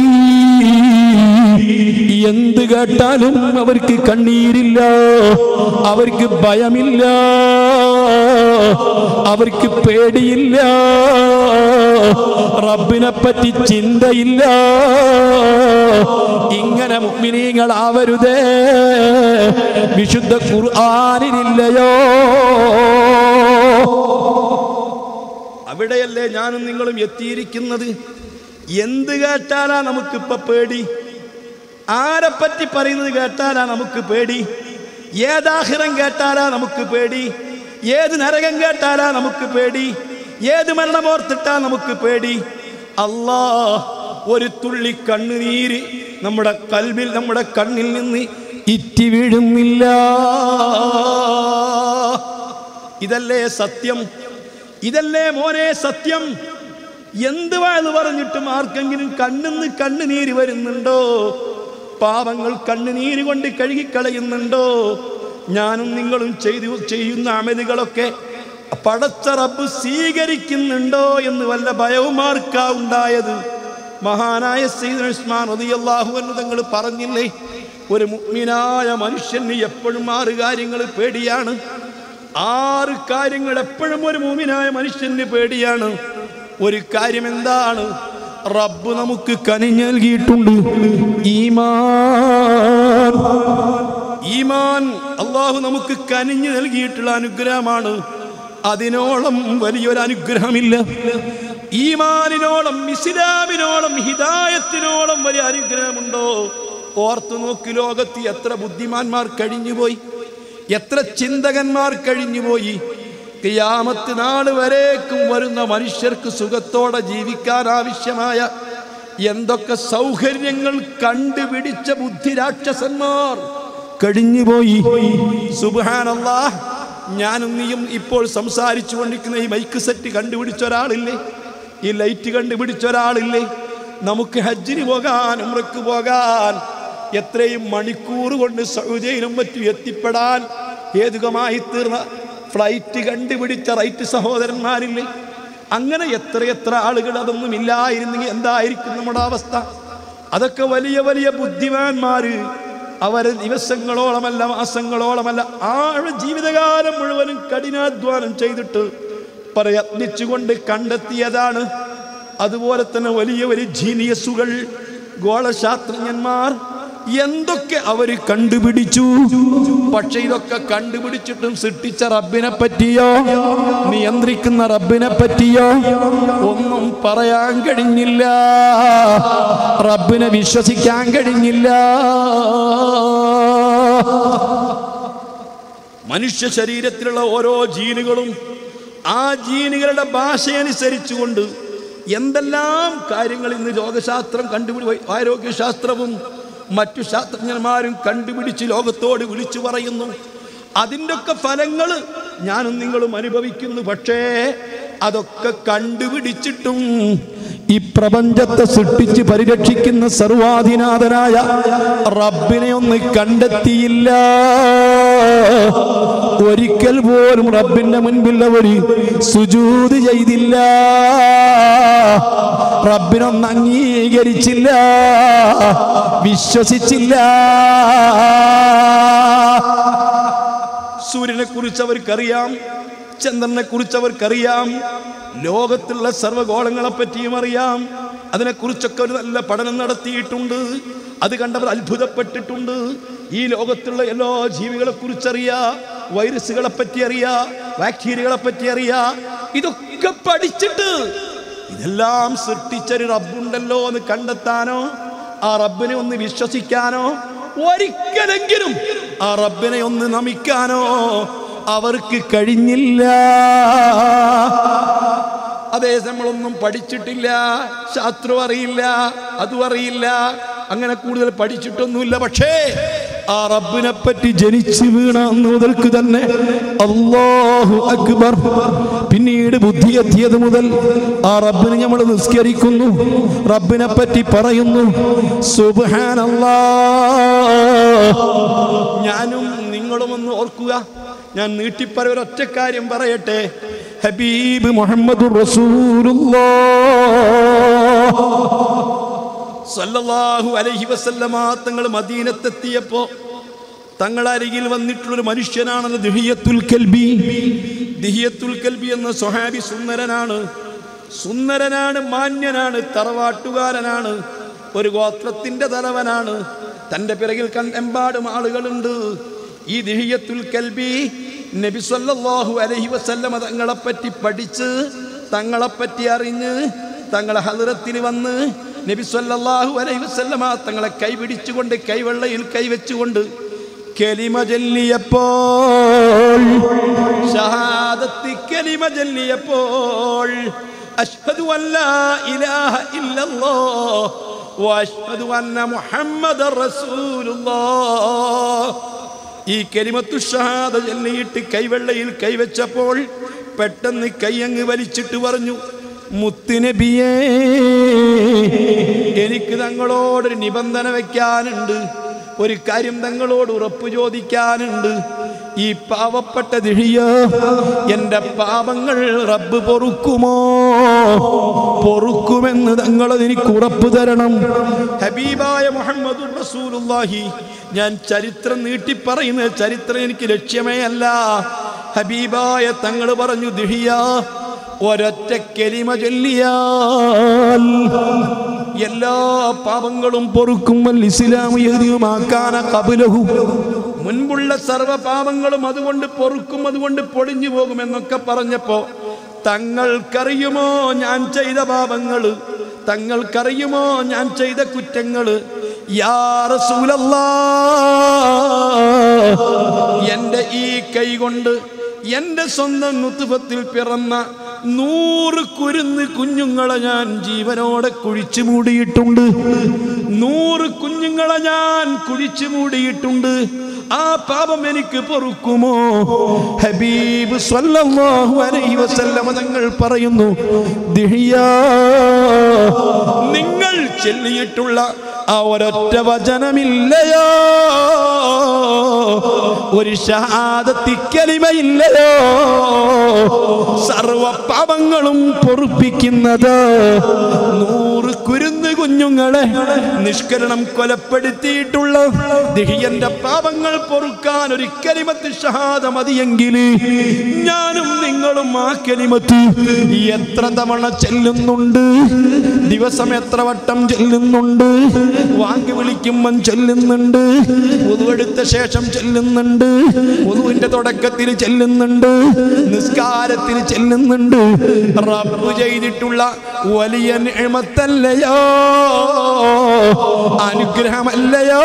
S1: എന്ത് കേട്ടാലും അവർക്ക് കണ്ണീരില്ല അവർക്ക് ഭയമില്ല അവർക്ക് പേടിയില്ല റബ്ബിനെ പറ്റി ചിന്തയില്ല ഇങ്ങനെ മുഗ്മിനീങ്ങളാവരുതേ വിശുദ്ധ ഖുർആാനില്ലയോ അവിടെയല്ലേ ഞാനും നിങ്ങളും എത്തിയിരിക്കുന്നത് എന്ത് കേട്ടാലാ നമുക്കിപ്പോ പേടി ആരെപ്പറ്റി പറയുന്നത് കേട്ടാലാ നമുക്ക് പേടി ഏതാഹിറം കേട്ടാലാ നമുക്ക് പേടി ഏത് നരകം കേട്ടാലാ നമുക്ക് പേടി ഏത് മരണമോർത്തിട്ടാ നമുക്ക് പേടി അല്ലാ ഒരു തുള്ളി കണ്ണുനീര് നമ്മുടെ കൽവിൽ നമ്മുടെ കണ്ണിൽ നിന്ന് ഇറ്റി വീഴുന്നില്ല ഇതല്ലേ സത്യം ഇതല്ലേ മോനെ സത്യം എന്ത് വാഴ്ന്നു പറഞ്ഞിട്ടും ആർക്കെങ്കിലും കണ്ണിന്ന് കണ്ണുനീര് വരുന്നുണ്ടോ പാവങ്ങൾ കണ്ണുനീര് കൊണ്ട് കഴുകിക്കളയുന്നുണ്ടോ ഞാനും നിങ്ങളും ചെയ്തു ചെയ്യുന്ന അമലുകളൊക്കെ പടച്ച റബ്ബ് സ്വീകരിക്കുന്നുണ്ടോ എന്ന് വല്ല ഭയവും ആർക്കാ ഉണ്ടായത് മഹാനായ സയ്യിദ് ഉസ്മാൻ റളിയല്ലാഹു അൻഹു തങ്ങൾ പറഞ്ഞില്ലേ ഒരു മുഅ്മിനായ മനുഷ്യന് എപ്പോഴും ആറ് കാര്യങ്ങൾ പേടിയാണ് ആറ് കാര്യങ്ങൾ എപ്പോഴും ഒരു മുഅ്മിനായ മനുഷ്യന് പേടിയാണ് ഒരു കാര്യം എന്താണ് റബ്ബ് നമുക്ക് കനിഞ്ഞ് നൽകിയിട്ടുണ്ട് ഈമാൻ ഈമാൻ അള്ളാഹു നമുക്ക് കനിഞ്ഞു നൽകിയിട്ടുള്ള അനുഗ്രഹമാണ് അതിനോളം വലിയൊരു അനുഗ്രഹമില്ല ഈമാനിനോളം ഇസ്ലാമിനോളം ഹിദായത്തിനോളം വലിയ അനുഗ്രഹമുണ്ടോ ഓർത്തു നോക്കി ലോകത്ത് എത്ര ബുദ്ധിമാന്മാർ കഴിഞ്ഞുപോയി എത്ര ചിന്തകന്മാർ കഴിഞ്ഞുപോയി കിയാമത്ത് നാൾ വരേക്കും വരുന്ന മനുഷ്യർക്ക് സുഖത്തോടെ ജീവിക്കാൻ ആവശ്യമായ എന്തൊക്കെ സൗകര്യങ്ങൾ കണ്ടുപിടിച്ച ബുദ്ധിരാക്ഷസന്മാർ കഴിഞ്ഞുപോയി സുബാനല്ലാ ഞാനും നീയും ഇപ്പോൾ സംസാരിച്ചു കൊണ്ടിരിക്കുന്ന ഈ മൈക്ക് സെറ്റ് കണ്ടുപിടിച്ച ഒരാളില്ലേ ഈ ലൈറ്റ് കണ്ടുപിടിച്ച ഒരാളില്ലേ നമുക്ക് ഹജ്ജിന് പോകാൻ ഉമ്രക്ക് പോകാൻ എത്രയും മണിക്കൂർ കൊണ്ട് സൗദിയിലും മറ്റും എത്തിപ്പെടാൻ ഹേതുകമായി തീർന്ന ഫ്ലൈറ്റ് കണ്ടുപിടിച്ച റൈറ്റ് സഹോദരന്മാരില്ലേ അങ്ങനെ എത്രയെത്ര ആളുകൾ അതൊന്നും ഇല്ലായിരുന്നെങ്കിൽ എന്തായിരിക്കും നമ്മുടെ അവസ്ഥ അതൊക്കെ വലിയ വലിയ ബുദ്ധിമാന്മാര് അവർ ദിവസങ്ങളോളമല്ല മാസങ്ങളോളമല്ല ആഴ ജീവിതകാലം മുഴുവനും കഠിനാധ്വാനം ചെയ്തിട്ട് പ്രയത്നിച്ചുകൊണ്ട് കണ്ടെത്തിയതാണ് അതുപോലെ തന്നെ വലിയ വലിയ ജീനിയസുകൾ ഗോളശാസ്ത്രജ്ഞന്മാർ എന്തൊക്കെ അവര് കണ്ടുപിടിച്ചു പക്ഷെ ഇതൊക്കെ കണ്ടുപിടിച്ചിട്ടും സൃഷ്ടിച്ച റബ്ബിനെ പറ്റിയോ നിയന്ത്രിക്കുന്ന റബ്ബിനെ പറ്റിയോ ഒന്നും പറയാൻ കഴിഞ്ഞില്ല റബ്ബിനെ വിശ്വസിക്കാൻ കഴിഞ്ഞില്ല മനുഷ്യ ശരീരത്തിലുള്ള ഓരോ ജീനുകളും ആ ജീനുകളുടെ ഭാഷയനുസരിച്ചുകൊണ്ട് എന്തെല്ലാം കാര്യങ്ങൾ ഇന്ന് രോഗശാസ്ത്രം കണ്ടുപിടി ആരോഗ്യശാസ്ത്രവും മറ്റു ശാസ്ത്രജ്ഞന്മാരും കണ്ടുപിടിച്ച് ലോകത്തോട് വിളിച്ചു പറയുന്നു അതിൻ്റെ ഒക്കെ ഫലങ്ങൾ ഞാനും നിങ്ങളും അനുഭവിക്കുന്നു പക്ഷേ അതൊക്കെ കണ്ടുപിടിച്ചിട്ടും ഈ പ്രപഞ്ചത്തെ സൃഷ്ടിച്ച് പരിരക്ഷിക്കുന്ന സർവാധിനാഥനായ റബ്ബിനെ ഒന്ന് കണ്ടെത്തിയില്ല ഒരിക്കൽ പോലും റബ്ബിന്റെ മുൻപിൽ അവർ സുജൂത് ചെയ്തില്ല റബ്ബിനൊന്ന് അംഗീകരിച്ചില്ല വിശ്വസിച്ചില്ല സൂര്യനെ കുറിച്ച് അവർക്കറിയാം ചന്ദ്രനെ കുറിച്ച് അവർക്കറിയാം ലോകത്തുള്ള സർവ്വഗോളങ്ങളെ പറ്റിയും അറിയാം അതിനെക്കുറിച്ചൊക്കെ ഒരു നല്ല പഠനം നടത്തിയിട്ടുണ്ട് അത് കണ്ടവർ അത്ഭുതപ്പെട്ടിട്ടുണ്ട് ഈ ലോകത്തുള്ള എല്ലാ ജീവികളെ കുറിച്ചറിയാ വൈറസുകളെ പറ്റി അറിയാ ബാക്ടീരിയകളെ പറ്റി അറിയാ ഇതൊക്കെ പഠിച്ചിട്ട് ഇതെല്ലാം സൃഷ്ടിച്ചൊരു റബ്ബുണ്ടല്ലോ എന്ന് കണ്ടെത്താനോ ആ റബ്ബിനെ ഒന്ന് വിശ്വസിക്കാനോ ഒരിക്കലെങ്കിലും ആ റബ്ബിനെ ഒന്ന് നമിക്കാനോ അവർക്ക് കഴിഞ്ഞില്ല അതേ നമ്മളൊന്നും പഠിച്ചിട്ടില്ല ശാസ്ത്രം അറിയില്ല അതും അറിയില്ല അങ്ങനെ കൂടുതൽ പഠിച്ചിട്ടൊന്നുമില്ല പക്ഷേ ആ റബ്ബിനെ പറ്റി ജനിച്ചു വീണ അന്ന് മുതൽക്ക് തന്നെ അല്ലാഹു അക്ബർ പിന്നീട് ബുദ്ധി എത്തിയത് മുതൽ ആ റബ്ബിനെ നമ്മൾ നിസ്കരിക്കുന്നു റബ്ബിനെ പറ്റി പറയുന്നു സുബ്ഹാനല്ലാ ഞാനും നിങ്ങളും ഒന്ന് ഓർക്കുക ഞാൻ നീട്ടിപ്പറ ഒരൊറ്റ കാര്യം പറയട്ടെ ഹബീബ് മുഹമ്മദ് സല്ലല്ലാഹു അലൈഹി വസല്ലമ തങ്ങൾ മദീനത്തെത്തിയപ്പോ തങ്ങളരികിൽ വന്നിട്ടുള്ളൊരു മനുഷ്യനാണെന്ന് ദിഹിയത്തുൽ കൽബി ദിഹിയത്തുൽ കൽബി എന്ന സ്വഹാബി സുന്ദരനാണ് സുന്ദരനാണ് മാന്യനാണ് തറവാട്ടുകാരനാണ് ഒരു ഗോത്രത്തിന്റെ തലവനാണ് തൻ്റെ പിറകിൽ കണ്ടെമ്പാടും ആളുകളുണ്ട് ഈ ദിഹിയത്തുൽ കൽബി നബി സല്ലല്ലാഹു അലൈഹി വസല്ലമ തങ്ങളെപ്പറ്റി പഠിച്ച് തങ്ങളെപ്പറ്റി അറിഞ്ഞ് തങ്ങളെ ഹദറത്തിൽ വന്ന് നബി സല്ലല്ലാഹു അലൈഹി വസല്ലമ തങ്ങളെ കൈപിടിച്ചുകൊണ്ട് കൈവെള്ളയിൽ കൈവച്ചുകൊണ്ട് കലിമ ചൊല്ലിയപ്പോൾ ഷഹാദത്തി കലിമ ചൊല്ലിയപ്പോൾ അഷ്ഹദു അല്ലാ ഇലാഹ ഇല്ലല്ലാഹ് വഅഷ്ഹദു അന്ന മുഹമ്മദർ റസൂലുള്ളാഹ് ഈ കലിമത്തു ഷഹാദ ചൊല്ലിയിട്ട് കൈവെള്ളയിൽ കൈവച്ചപ്പോൾ പെട്ടെന്ന് കൈയങ്ങ് വലിച്ചിട്ട് പറഞ്ഞു മുത്തുനബിയേ എനിക്ക് തങ്ങളോടൊരു നിബന്ധന വെക്കാനുണ്ട് ഒരു കാര്യം തങ്ങളോട് ഉറപ്പ് ചോദിക്കാനുണ്ട് ഈ പാവപ്പെട്ട ദിഹിയ എൻ്റെ പാപങ്ങൾ റബ്ബ് പൊറുക്കുമോ പൊറുക്കുമെന്ന് തങ്ങളത് എനിക്ക് ഉറപ്പ് തരണം ഹബീബായ മുഹമ്മദ് റസൂലുള്ളാഹി ഞാൻ ചരിത്രം നീട്ടി പറയുന്ന ചരിത്രം എനിക്ക് ലക്ഷ്യമേ അല്ല ഹബീബായ തങ്ങൾ പറഞ്ഞു ദിഹിയ ഒരൊറ്റ കെലിമ ചൊല്ലിയാൽ എല്ലാ പാപങ്ങളും പൊറുക്കും വൽ ഇസ്ലാമു യഹ്ദിയുമാക്കാന ഖബലഹു മുൻപുള്ള സർവ്വ പാപങ്ങളും അതുകൊണ്ട് പൊറുക്കും അതുകൊണ്ട് പൊളിഞ്ഞു പോകുമെന്നൊക്കെ പറഞ്ഞപ്പോ തങ്ങൾക്കറിയുമോ ഞാൻ ചെയ്ത പാപങ്ങൾ തങ്ങൾക്കറിയുമോ ഞാൻ ചെയ്ത കുറ്റങ്ങള് യാ റസൂലല്ലാ എന്റെ ഈ കൈ കൊണ്ട് എന്റെ സ്വന്തം നുത്തുഫത്തിൽ പിറന്ന നൂറ് കുരുന്ന് കുഞ്ഞുങ്ങളെ ഞാൻ ജീവനോടെ കുഴിച്ചു മൂടിയിട്ടുണ്ട് നൂറ് കുഞ്ഞുങ്ങളെ ഞാൻ കുഴിച്ചു മൂടിയിട്ടുണ്ട് ആ പാപം എനിക്ക് പൊറുക്കുമോ ഹബീബ് സ്വല്ലല്ലാഹു അലൈഹി വസല്ലമ തങ്ങൾ പറയുന്നു ദിഹിയാ നിങ്ങൾ ചെല്ലിയിട്ടുള്ള ആ ഒരൊറ്റ വചനമില്ലയോ ഒരു ഷഹാദത്തിക്കലിമയില്ലയോ സർവ പാപങ്ങളും പൊറുപ്പിക്കുന്നത് നൂറ് കുരുന്ന് കുഞ്ഞുങ്ങളെ നിഷ്കരണം കൊലപ്പെടുത്തിയിട്ടുള്ള ദിഹിയന്റെ പാപങ്ങൾ പൊറുക്കാൻ ഒരു കലിമത്ത് ഷഹാദ മതിയെങ്കിൽ ഞാനും നിങ്ങളും ആ കലിമത്ത് എത്ര തവണ ചെല്ലുന്നുണ്ട് ദിവസം എത്ര വട്ടം ചെല്ലുന്നുണ്ട് വാങ്ങി വിളിക്കുമ്പം ചെല്ലുന്നുണ്ട് ഉതുവെടുത്ത ശേഷം ചെല്ലുന്നുണ്ട് ഉതുവിന്റെ തുടക്കത്തിൽ ചെല്ലുന്നുണ്ട് നിസ്കാരത്തിൽ ചെല്ലുന്നുണ്ട് റബ്ബ് ചെയ്തിട്ടുള്ള വലിയ നിഴമത്തല്ലയോ അനുഗ്രഹമല്ലയോ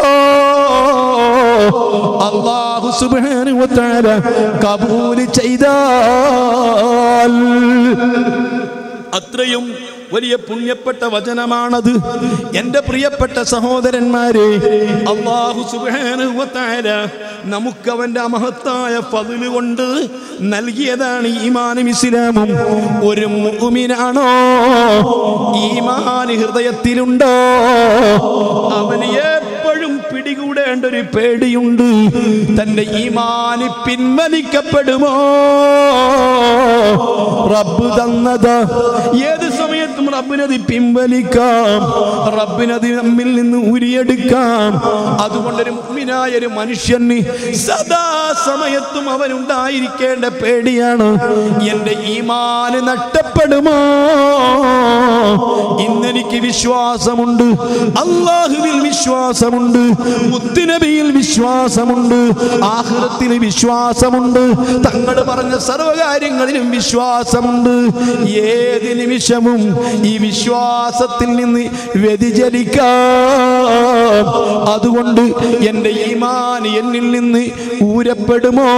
S1: അള്ളാഹു സുബ്ഹാനഹു വ തആല കബൂൽ ചെയ്താൽ അത്രയും വലിയ പുണ്യപ്പെട്ട വചനമാണത് എൻ്റെ പ്രിയപ്പെട്ട സഹോദരന്മാരെ അള്ളാഹു സുബ്ഹാനഹു വ തആല നമുക്ക് അവൻ്റെ മഹത്തായ ഫضل കൊണ്ട് നൽകിയതാണ് ഈമാനും ഇസ്ലാമും ഒരു മുഅ്മിനാണോ ഈമാൻ ഹൃദയത്തിലുണ്ടോ അവന് എപ്പോഴും പിടികൂടേണ്ട ഒരു പേടിയുണ്ട് തന്റെ ഈമാനി പിൻവലിക്കപ്പെടുമോ റബ്ബ് തന്നത് ഏത് സമയത്തും റബ്ബിനത് പിൻവലിക്കാം റബ്ബിനത് നമ്മിൽ നിന്ന് ഉരിയെടുക്കാം അതുകൊണ്ടൊരു മുഗ്മിനായ ഒരു മനുഷ്യന് സദാ സമയത്തും അവനുണ്ടായിരിക്കേണ്ട പേടിയാണ് എന്റെ ഈമാന് നഷ്ടപ്പെടുമോ ഇന്നെനിക്ക് വിശ്വാസമുണ്ട് അള്ളാഹുവിൽ വിശ്വാസമുണ്ട് മുത്തുനബിയിൽ വിശ്വാസമുണ്ട് ആഹ്റത്തിൽ വിശ്വാസമുണ്ട് തങ്ങൾ പറഞ്ഞ സർവകാര്യങ്ങളിലും വിശ്വാസമുണ്ട് ഏത് നിമിഷവും ഈ വിശ്വാസത്തിൽ നിന്ന് വ്യതിചലിക്കാം അതുകൊണ്ട് എൻ്റെ ഈമാൻ എന്നിൽ നിന്ന് ഊരപ്പെടുമോ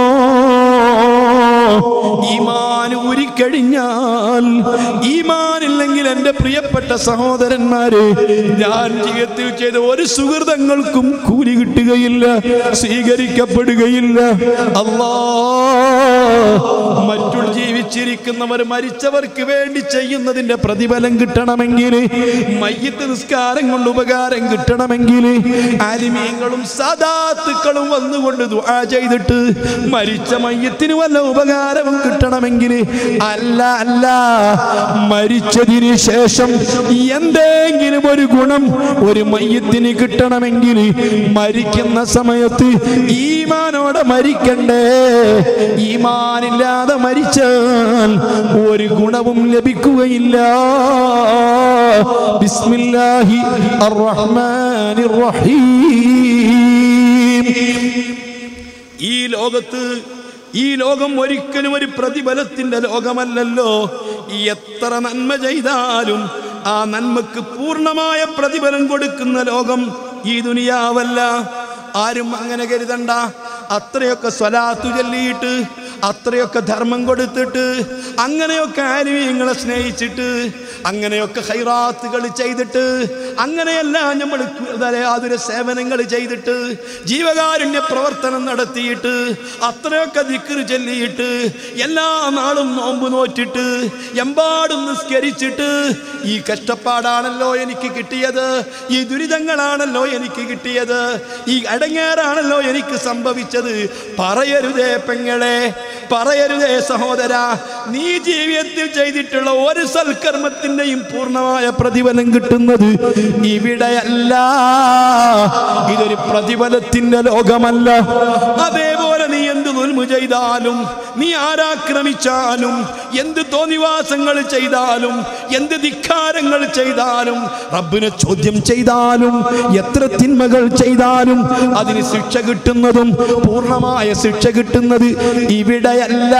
S1: ഈമാൻ ഊരിക്കഴിഞ്ഞാൽ ഈമാനില്ലെങ്കിൽ എൻ്റെ പ്രിയപ്പെട്ട സഹോദരന്മാരെ ഞാൻ ജീവിതത്തിൽ ചെയ്ത ഒരു സുഹൃതങ്ങൾക്കും കൂലി കിട്ടുകയില്ല സ്വീകരിക്കപ്പെടുകയില്ല അല്ലാ മറ്റുള്ള ജീവിച്ചിരിക്കുന്നവർ മരിച്ചവർക്ക് വേണ്ടി ചെയ്യുന്നതിന്റെ പ്രതിഫലം കിട്ടണമെങ്കിൽ മയ്യത്ത് നിസ്കാരം കൊണ്ട് ഉപകാരം കിട്ടണമെങ്കിൽ ആലിമീങ്ങളും സദാത്തുക്കളും വന്നുകൊണ്ട് ദുആ ചെയ്തിട്ട് മരിച്ച മയ്യത്തിന് വല്ല ഉപകാരവും കിട്ടണമെങ്കിൽ അല്ല അല്ല മരിച്ചതിന് ശേഷം എന്തെങ്കിലും ഒരു ഗുണം ഒരു മയ്യത്തിന് കിട്ടണമെങ്കിൽ മരിക്കുന്ന സമയത്ത് ഈമാനോടെ മരിക്കണ്ടേ ഈമാനില്ലാതെ മരിച്ചാൽ ഒരു ഗുണവും ലഭിക്കുകയില്ല ബിസ്മില്ലാഹി അർറഹ്മാനിർ റഹീം ഈ ലോകത്ത് ഈ ലോകം ഒരിക്കലും ഒരു പ്രതിഫലത്തിന്റെ ലോകമല്ലല്ലോ എത്ര നന്മ ചെയ്താലും ആ നന്മക്ക് പൂർണ്ണമായ പ്രതിഫലം കൊടുക്കുന്ന ലോകം ഈ ദുനിയാവല്ല ആരും അങ്ങനെ കരുതണ്ട അത്രയൊക്കെ സ്വലാത്തു ചൊല്ലിയിട്ട് അത്രയൊക്കെ ധർമ്മം കൊടുത്തിട്ട് അങ്ങനെയൊക്കെ ആലിമീങ്ങളെ സ്നേഹിച്ചിട്ട് അങ്ങനെയൊക്കെ ഹൈറാത്തുകൾ ചെയ്തിട്ട് അങ്ങനെയെല്ലാം നമ്മൾ ആതുര സേവനങ്ങൾ ചെയ്തിട്ട് ജീവകാരുണ്യ പ്രവർത്തനം നടത്തിയിട്ട് അത്രയൊക്കെ ദിക്കറ് ചൊല്ലിയിട്ട് എല്ലാ നാളും നോമ്പ് നോറ്റിട്ട് എമ്പാടും നിസ്കരിച്ചിട്ട് ഈ കഷ്ടപ്പാടാണല്ലോ എനിക്ക് കിട്ടിയത് ഈ ദുരിതങ്ങളാണല്ലോ എനിക്ക് കിട്ടിയത് ഈ അടങ്ങേറാണല്ലോ എനിക്ക് സംഭവിച്ചത് പറയരുതേ പെങ്ങളെ പറയരുതേ സഹോദര നീ ജീവിതത്തിൽ ചെയ്തിട്ടുള്ള ഒരു സൽക്കർമ്മത്തിന്റെയും പൂർണ്ണമായ പ്രതിഫലം കിട്ടുന്നത് ഇവിടെയല്ല ഇതൊരു പ്രതിഫലത്തിന്റെ ലോകമല്ല അതേപോലെ നീ എന്ത് നുൽമു ചെയ്താലും നീ ആരാക്രമിച്ചാലും എന്ത് തോന്നിവാസങ്ങൾ ചെയ്താലും എന്ത് ധിക്കാരങ്ങൾ ചെയ്താലും റബ്ബിനെ ചോദ്യം ചെയ്താലും എത്ര തിന്മകൾ ചെയ്താലും അതിന് ശിക്ഷ കിട്ടുന്നതും പൂർണ്ണമായ ശിക്ഷ കിട്ടുന്നത് ഇവിടെയല്ല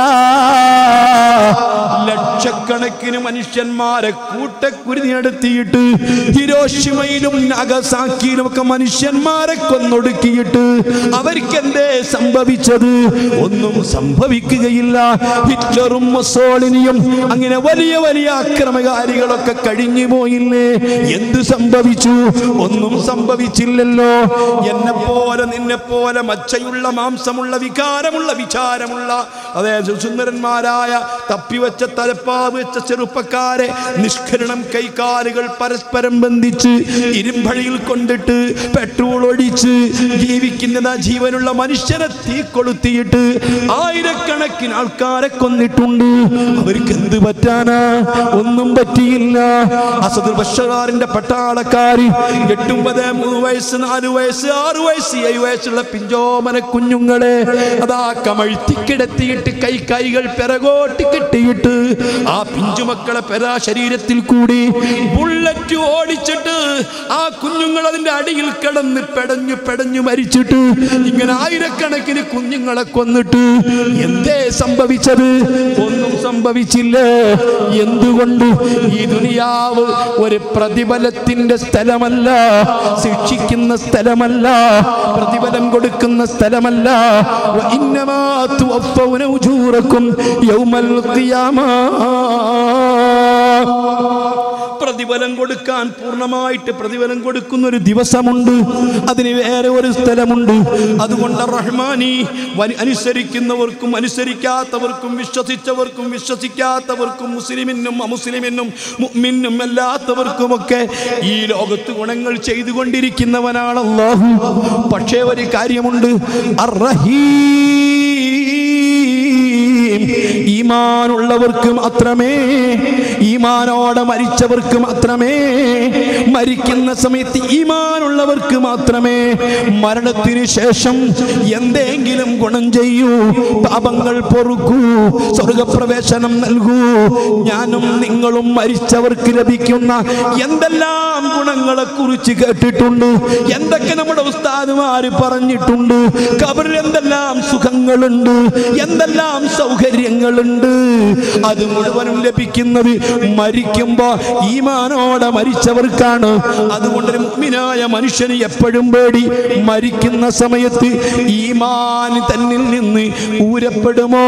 S1: ലക്ഷക്കണക്കിന് മനുഷ്യന്മാരെ കൂട്ടക്കുരുതി നടത്തിയിട്ട് ഹിരോഷിമയിലും നഗസാക്കിയിലും ഒക്കെ മനുഷ്യന്മാരെ കൊന്നൊടുക്കിയിട്ട് അവർക്ക് എന്തേ സംഭവിച്ചത് ഒന്നും സംഭവിക്കുകയില്ല ഹിറ്റ്ലറും മൊസോളിനിയും അങ്ങനെ വലിയ വലിയ അക്രമകാരികളൊക്കെ കഴിഞ്ഞു പോയില്ലേ എന്ത് സംഭവിച്ചു ഒന്നും സംഭവിച്ചില്ലല്ലോ എന്നെ പോലെ നിന്നെ പോലെ മച്ചയുള്ള മാംസമുള്ള വികാരമുള്ള വിചാരമുള്ള അതേ സുന്ദരന്മാരായ തപ്പിവെച്ച തലപ്പാവ് വെച്ച ചെറുപ്പക്കാരെ നിഷ്കരണം കൈകാലുകൾ പരസ്പരം ബന്ധിച്ച് ഇരുമ്പഴിയിൽ കൊണ്ടിട്ട് പെട്രോൾ ഒഴിച്ച് ജീവിക്കുന്ന ജീവനുള്ള മനുഷ്യരെ തീ കൊളുത്തിയിട്ട് ആയിരക്കണക്കിന് ആൾക്കാരെ കൊന്നിട്ടുണ്ട് അവർക്ക് എന്ത് പറ്റാനാ ഒന്നും പറ്റിയില്ല അസദുൽ ബഷറാറിന്റെ പട്ടാളക്കാര് എട്ടുമ്പത് മൂന്ന് വയസ്സ് നാല് വയസ്സ് ആറ് വയസ്സ് ഏഴ് വയസ്സുള്ള പിഞ്ചോമന കുഞ്ഞുങ്ങളെ അതാ കമഴ്ത്തി കിടത്തിയിട്ട് കൈ കൈകൾ പിറകോട്ട് കെട്ടിയിട്ട് ആ പിഞ്ചുമക്കളെ പെരാ ശരീരത്തിൽ കൂടി ബുള്ളറ്റ് ഓടിച്ചിട്ട് ആ കുഞ്ഞുങ്ങൾ അതിന്റെ അടിയിൽ കിടന്ന് പെടഞ്ഞു പെടഞ്ഞു മരിച്ചിട്ട് ഇങ്ങനെ ആയിരക്കണക്കിന് കുഞ്ഞുങ്ങളെ കൊന്നിട്ട് എന്തേ സംഭവിച്ചത് ഒന്നും സംഭവിച്ചില്ല എന്തുകൊണ്ട് ഈ ദുനിയാവ് ഒരു പ്രതിഫലത്തിന്റെ സ്ഥലമല്ല ശിക്ഷിക്കുന്ന സ്ഥലമല്ല പ്രതിഫലം കൊടുക്കുന്ന സ്ഥലമല്ല വഇന്നമാ തുവഫൗന ഉജൂറക്കും യൗമൽ ഖിയാമ പ്രതിഫലം കൊടുക്കാൻ പൂർണ്ണമായിട്ട് പ്രതിഫലം കൊടുക്കുന്ന ഒരു ദിവസമുണ്ട് അതിന് വേറെ ഒരു സ്ഥലമുണ്ട് അതുകൊണ്ട് റഹ്മാനി വനി- അനുസരിക്കുന്നവർക്കും അനുസരിക്കാത്തവർക്കും വിശ്വസിച്ചവർക്കും വിശ്വസിക്കാത്തവർക്കും മുസ്ലിമിനും അമുസ്ലിമിനും മുഅ്മിനും അല്ലാത്തവർക്കുമൊക്കെ ഈ ലോകത്ത് ഗുണങ്ങൾ ചെയ്തുകൊണ്ടിരിക്കുന്നവനാണ് അല്ലാഹു പക്ഷേ ഒരു കാര്യമുണ്ട് അർറഹീം ഈമാനുള്ളവർക്ക് മാത്രമേ ഈമാനോടെ മരിച്ചവർക്ക് മാത്രമേ മരിക്കുന്ന സമയത്ത് ഈമാനുള്ളവർക്ക് മാത്രമേ മരണത്തിന് ശേഷം എന്തെങ്കിലും ഗുണം ചെയ്യൂ പാപങ്ങൾ പൊറുക്കൂ സ്വർഗപ്രവേശനം നൽകൂ ഞാനും നിങ്ങളും മരിച്ചവർക്ക് ലഭിക്കുന്ന എന്തെല്ലാം ഗുണങ്ങളെ കുറിച്ച് കേട്ടിട്ടുണ്ട് എന്തൊക്കെ നമ്മുടെ ഉസ്താദുമാര് പറഞ്ഞിട്ടുണ്ട് കബറിൽ എന്തെല്ലാം സുഖങ്ങളുണ്ട് എന്തെല്ലാം സൗകര്യങ്ങളുണ്ട് അത് മുഴുവനും ലഭിക്കുന്നത് മരിക്കുമ്പോ ഈമാനോടെ മരിച്ചവർക്കാണ് അതുകൊണ്ട് ഒരു മുഅ്മിനായ മനുഷ്യന് എപ്പോഴും പേടി മരിക്കുന്ന സമയത്ത് ഈമാൻ തന്നിൽ നിന്ന് ഊരപ്പെടുമോ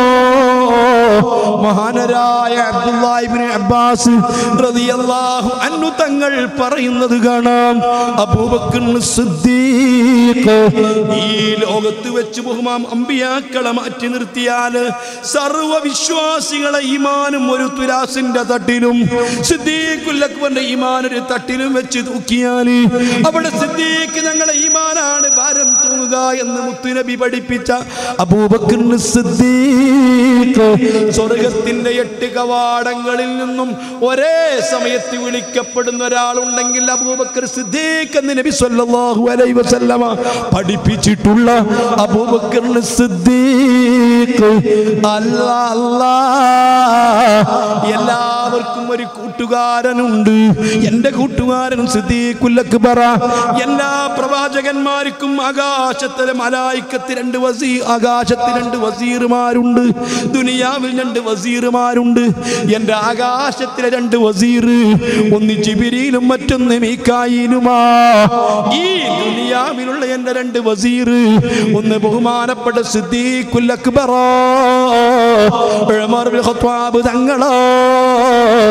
S1: മഹാനരായ അബ്ദുല്ലാഹിബ്നു അബ്ബാസ് റളിയല്ലാഹു അൻഹു തങ്ങൾ പറയുന്നത് കാണാം അബൂബക്കർ സിദ്ദീഖ് ഈ ലോകത്ത് വെച്ച് ബഹുമാം അമ്പിയാക്കളെ മാറ്റി നിർത്തിയാൽ സർവ വിശ്വാസികളെ ഈമാനും ഒരു തുലാസിന്റെ തട്ടിലും സിദ്ദീഖുൽ അക്ബറിന്റെ ഈമാൻ ഒരു തട്ടിലും വെച്ച് തൂക്കിയാൽ അവിടെ സിദ്ദീഖ് ഞങ്ങളെ ഈമാനാണ് ഭാരം തൂങ്ങുക എന്ന് മുത്തുനബി പഠിപ്പിച്ച അബൂബക്കർ സിദ്ദീഖ് സ്വർഗത്തിന്റെ എട്ട് കവാടങ്ങളിൽ നിന്നും ഒരേ സമയത്ത് വിളിക്കപ്പെടുന്ന ഒരാളുണ്ടെങ്കിൽ അബൂബക്കർ സിദ്ദീഖ് എന്ന് നബി സല്ലല്ലാഹു അലൈഹി വസല്ലമ പഠിപ്പിച്ചിട്ടുള്ള അബൂബക്കർ സിദ്ദീഖ് അല്ലാ അല്ലാ എല്ലാവർക്കും ഒരു കൂട്ടുകാരനുണ്ട് എൻ്റെ കൂട്ടുകാരൻ സിദ്ദീഖുൽ അക്ബറ എല്ലാ പ്രവാചകന്മാർക്കും ആകാശത്തിലെ മലായിക്കത്ത് രണ്ട് വസീ ആകാശത്ത് രണ്ട് വസീറുമാരുണ്ട് ദുനിയാവിൽ രണ്ട് വസീറുമാരുണ്ട് എൻ്റെ ആകാശത്തിലെ രണ്ട് വസീർ ഒന്ന് ജിബിരിയിലും മറ്റൊന്ന് മീക്കായിലുമാ ഈ ദുനിയാവിലുള്ള എൻ്റെ രണ്ട് വസീർ ഒന്ന് ബഹുമാനപ്പെട്ട സിദ്ദീഖുൽ അക്ബറ ഉമർ ബിൻ ഖത്താബ് തങ്ങളോ